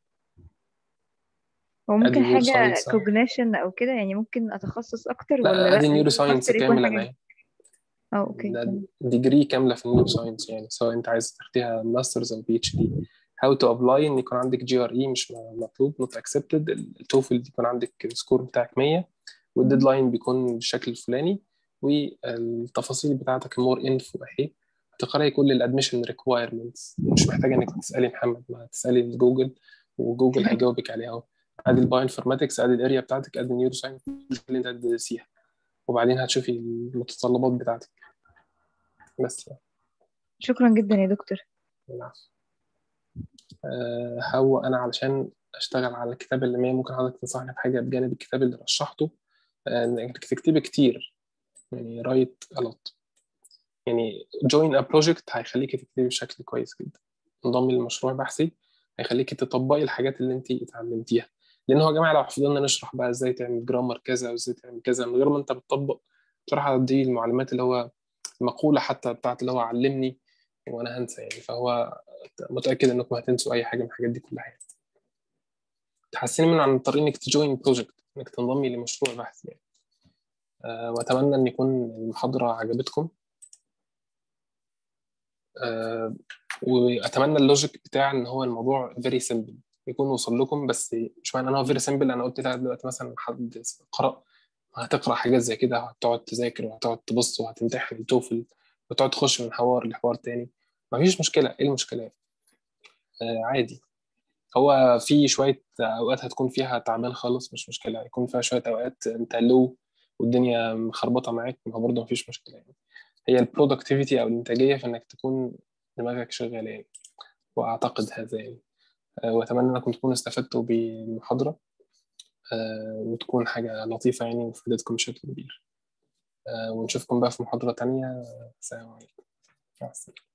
هو ممكن ادي نيورو حاجة ساينس كوجنيشن أو كده يعني ممكن أتخصص أكتر لا ولا ادي لأ نيورو مش شرط ساينس يكون كامله حاجة معايا اه أوكي ده تمام ديجري كامله في النيورو ساينس يعني سواء انت عايز تاخديها ماسترز او بي اتش دي هاو تو ابلاي ان يكون عندك جي ار اي مش مطلوب نوت اكسبتد التوفل يكون عندك السكور بتاعك 100 والديدلاين بيكون بالشكل الفلاني والتفاصيل بتاعتك مور انفو اهي هتقراي كل الادميشن ريكوايرمنتس مش محتاجه انك تسالي محمد ما تسالي جوجل وجوجل هيجاوبك عليها اهو ادي البايو انفورماتكس ادي الاريا بتاعتك ادي النيورو ساينس اللي انت هتدرسيها وبعدين هتشوفي المتطلبات بتاعتك بس يعني. شكرا جدا يا دكتور العفو. آه، هو انا علشان اشتغل على الكتاب اللي معايا ممكن حضرتك تنصحني بحاجه بجانب الكتاب اللي رشحته آه، انك تكتبي كتير يعني رايت الوت يعني join a project هيخليكي تكتبي بشكل كويس جدا انضمي لمشروع بحثي هيخليكي تطبقي الحاجات اللي انت اتعلمتيها لان هو يا جماعه لو فضلنا نشرح بقى ازاي تعمل جرامر كذا وازاي تعمل كذا من غير ما انت بتطبق بصراحه دي المعلومات اللي هو المقوله حتى بتاعت اللي هو علمني وانا هنسى يعني فهو متاكد انكم هتنسوا اي حاجه من الحاجات دي كلها يعني تحسني من عن طريق انك تجوين بروجكت انك تنضمي لمشروع بحث يعني أه واتمنى ان يكون المحاضره عجبتكم أه واتمنى اللوجيك بتاع ان هو الموضوع فيري سيمبل يكون وصل لكم بس مش معنى ان هو فيري سيمبل انا قلت ده دلوقتي مثلا حد قرأ هتقرا حاجات زي كده هتقعد تذاكر وهتقعد تبص وهتمتحن التوفل وتقعد تخش من حوار لحوار تاني مفيش مشكله ايه المشكله آه عادي هو في شويه اوقات هتكون فيها تعبان خالص مش مشكله هيكون فيها شويه اوقات انت لو والدنيا مخربطه معاك ما هو برضه مفيش مشكله يعني هي البرودكتيفيتي او الانتاجيه في انك تكون دماغك شغاله يعني واعتقد هذا يعني آه واتمنى انكم تكونوا استفدتوا بالمحاضره آه وتكون حاجه لطيفه يعني وفادتكم بشكل كبير آه ونشوفكم بقى في محاضره تانية السلام عليكم مع السلامه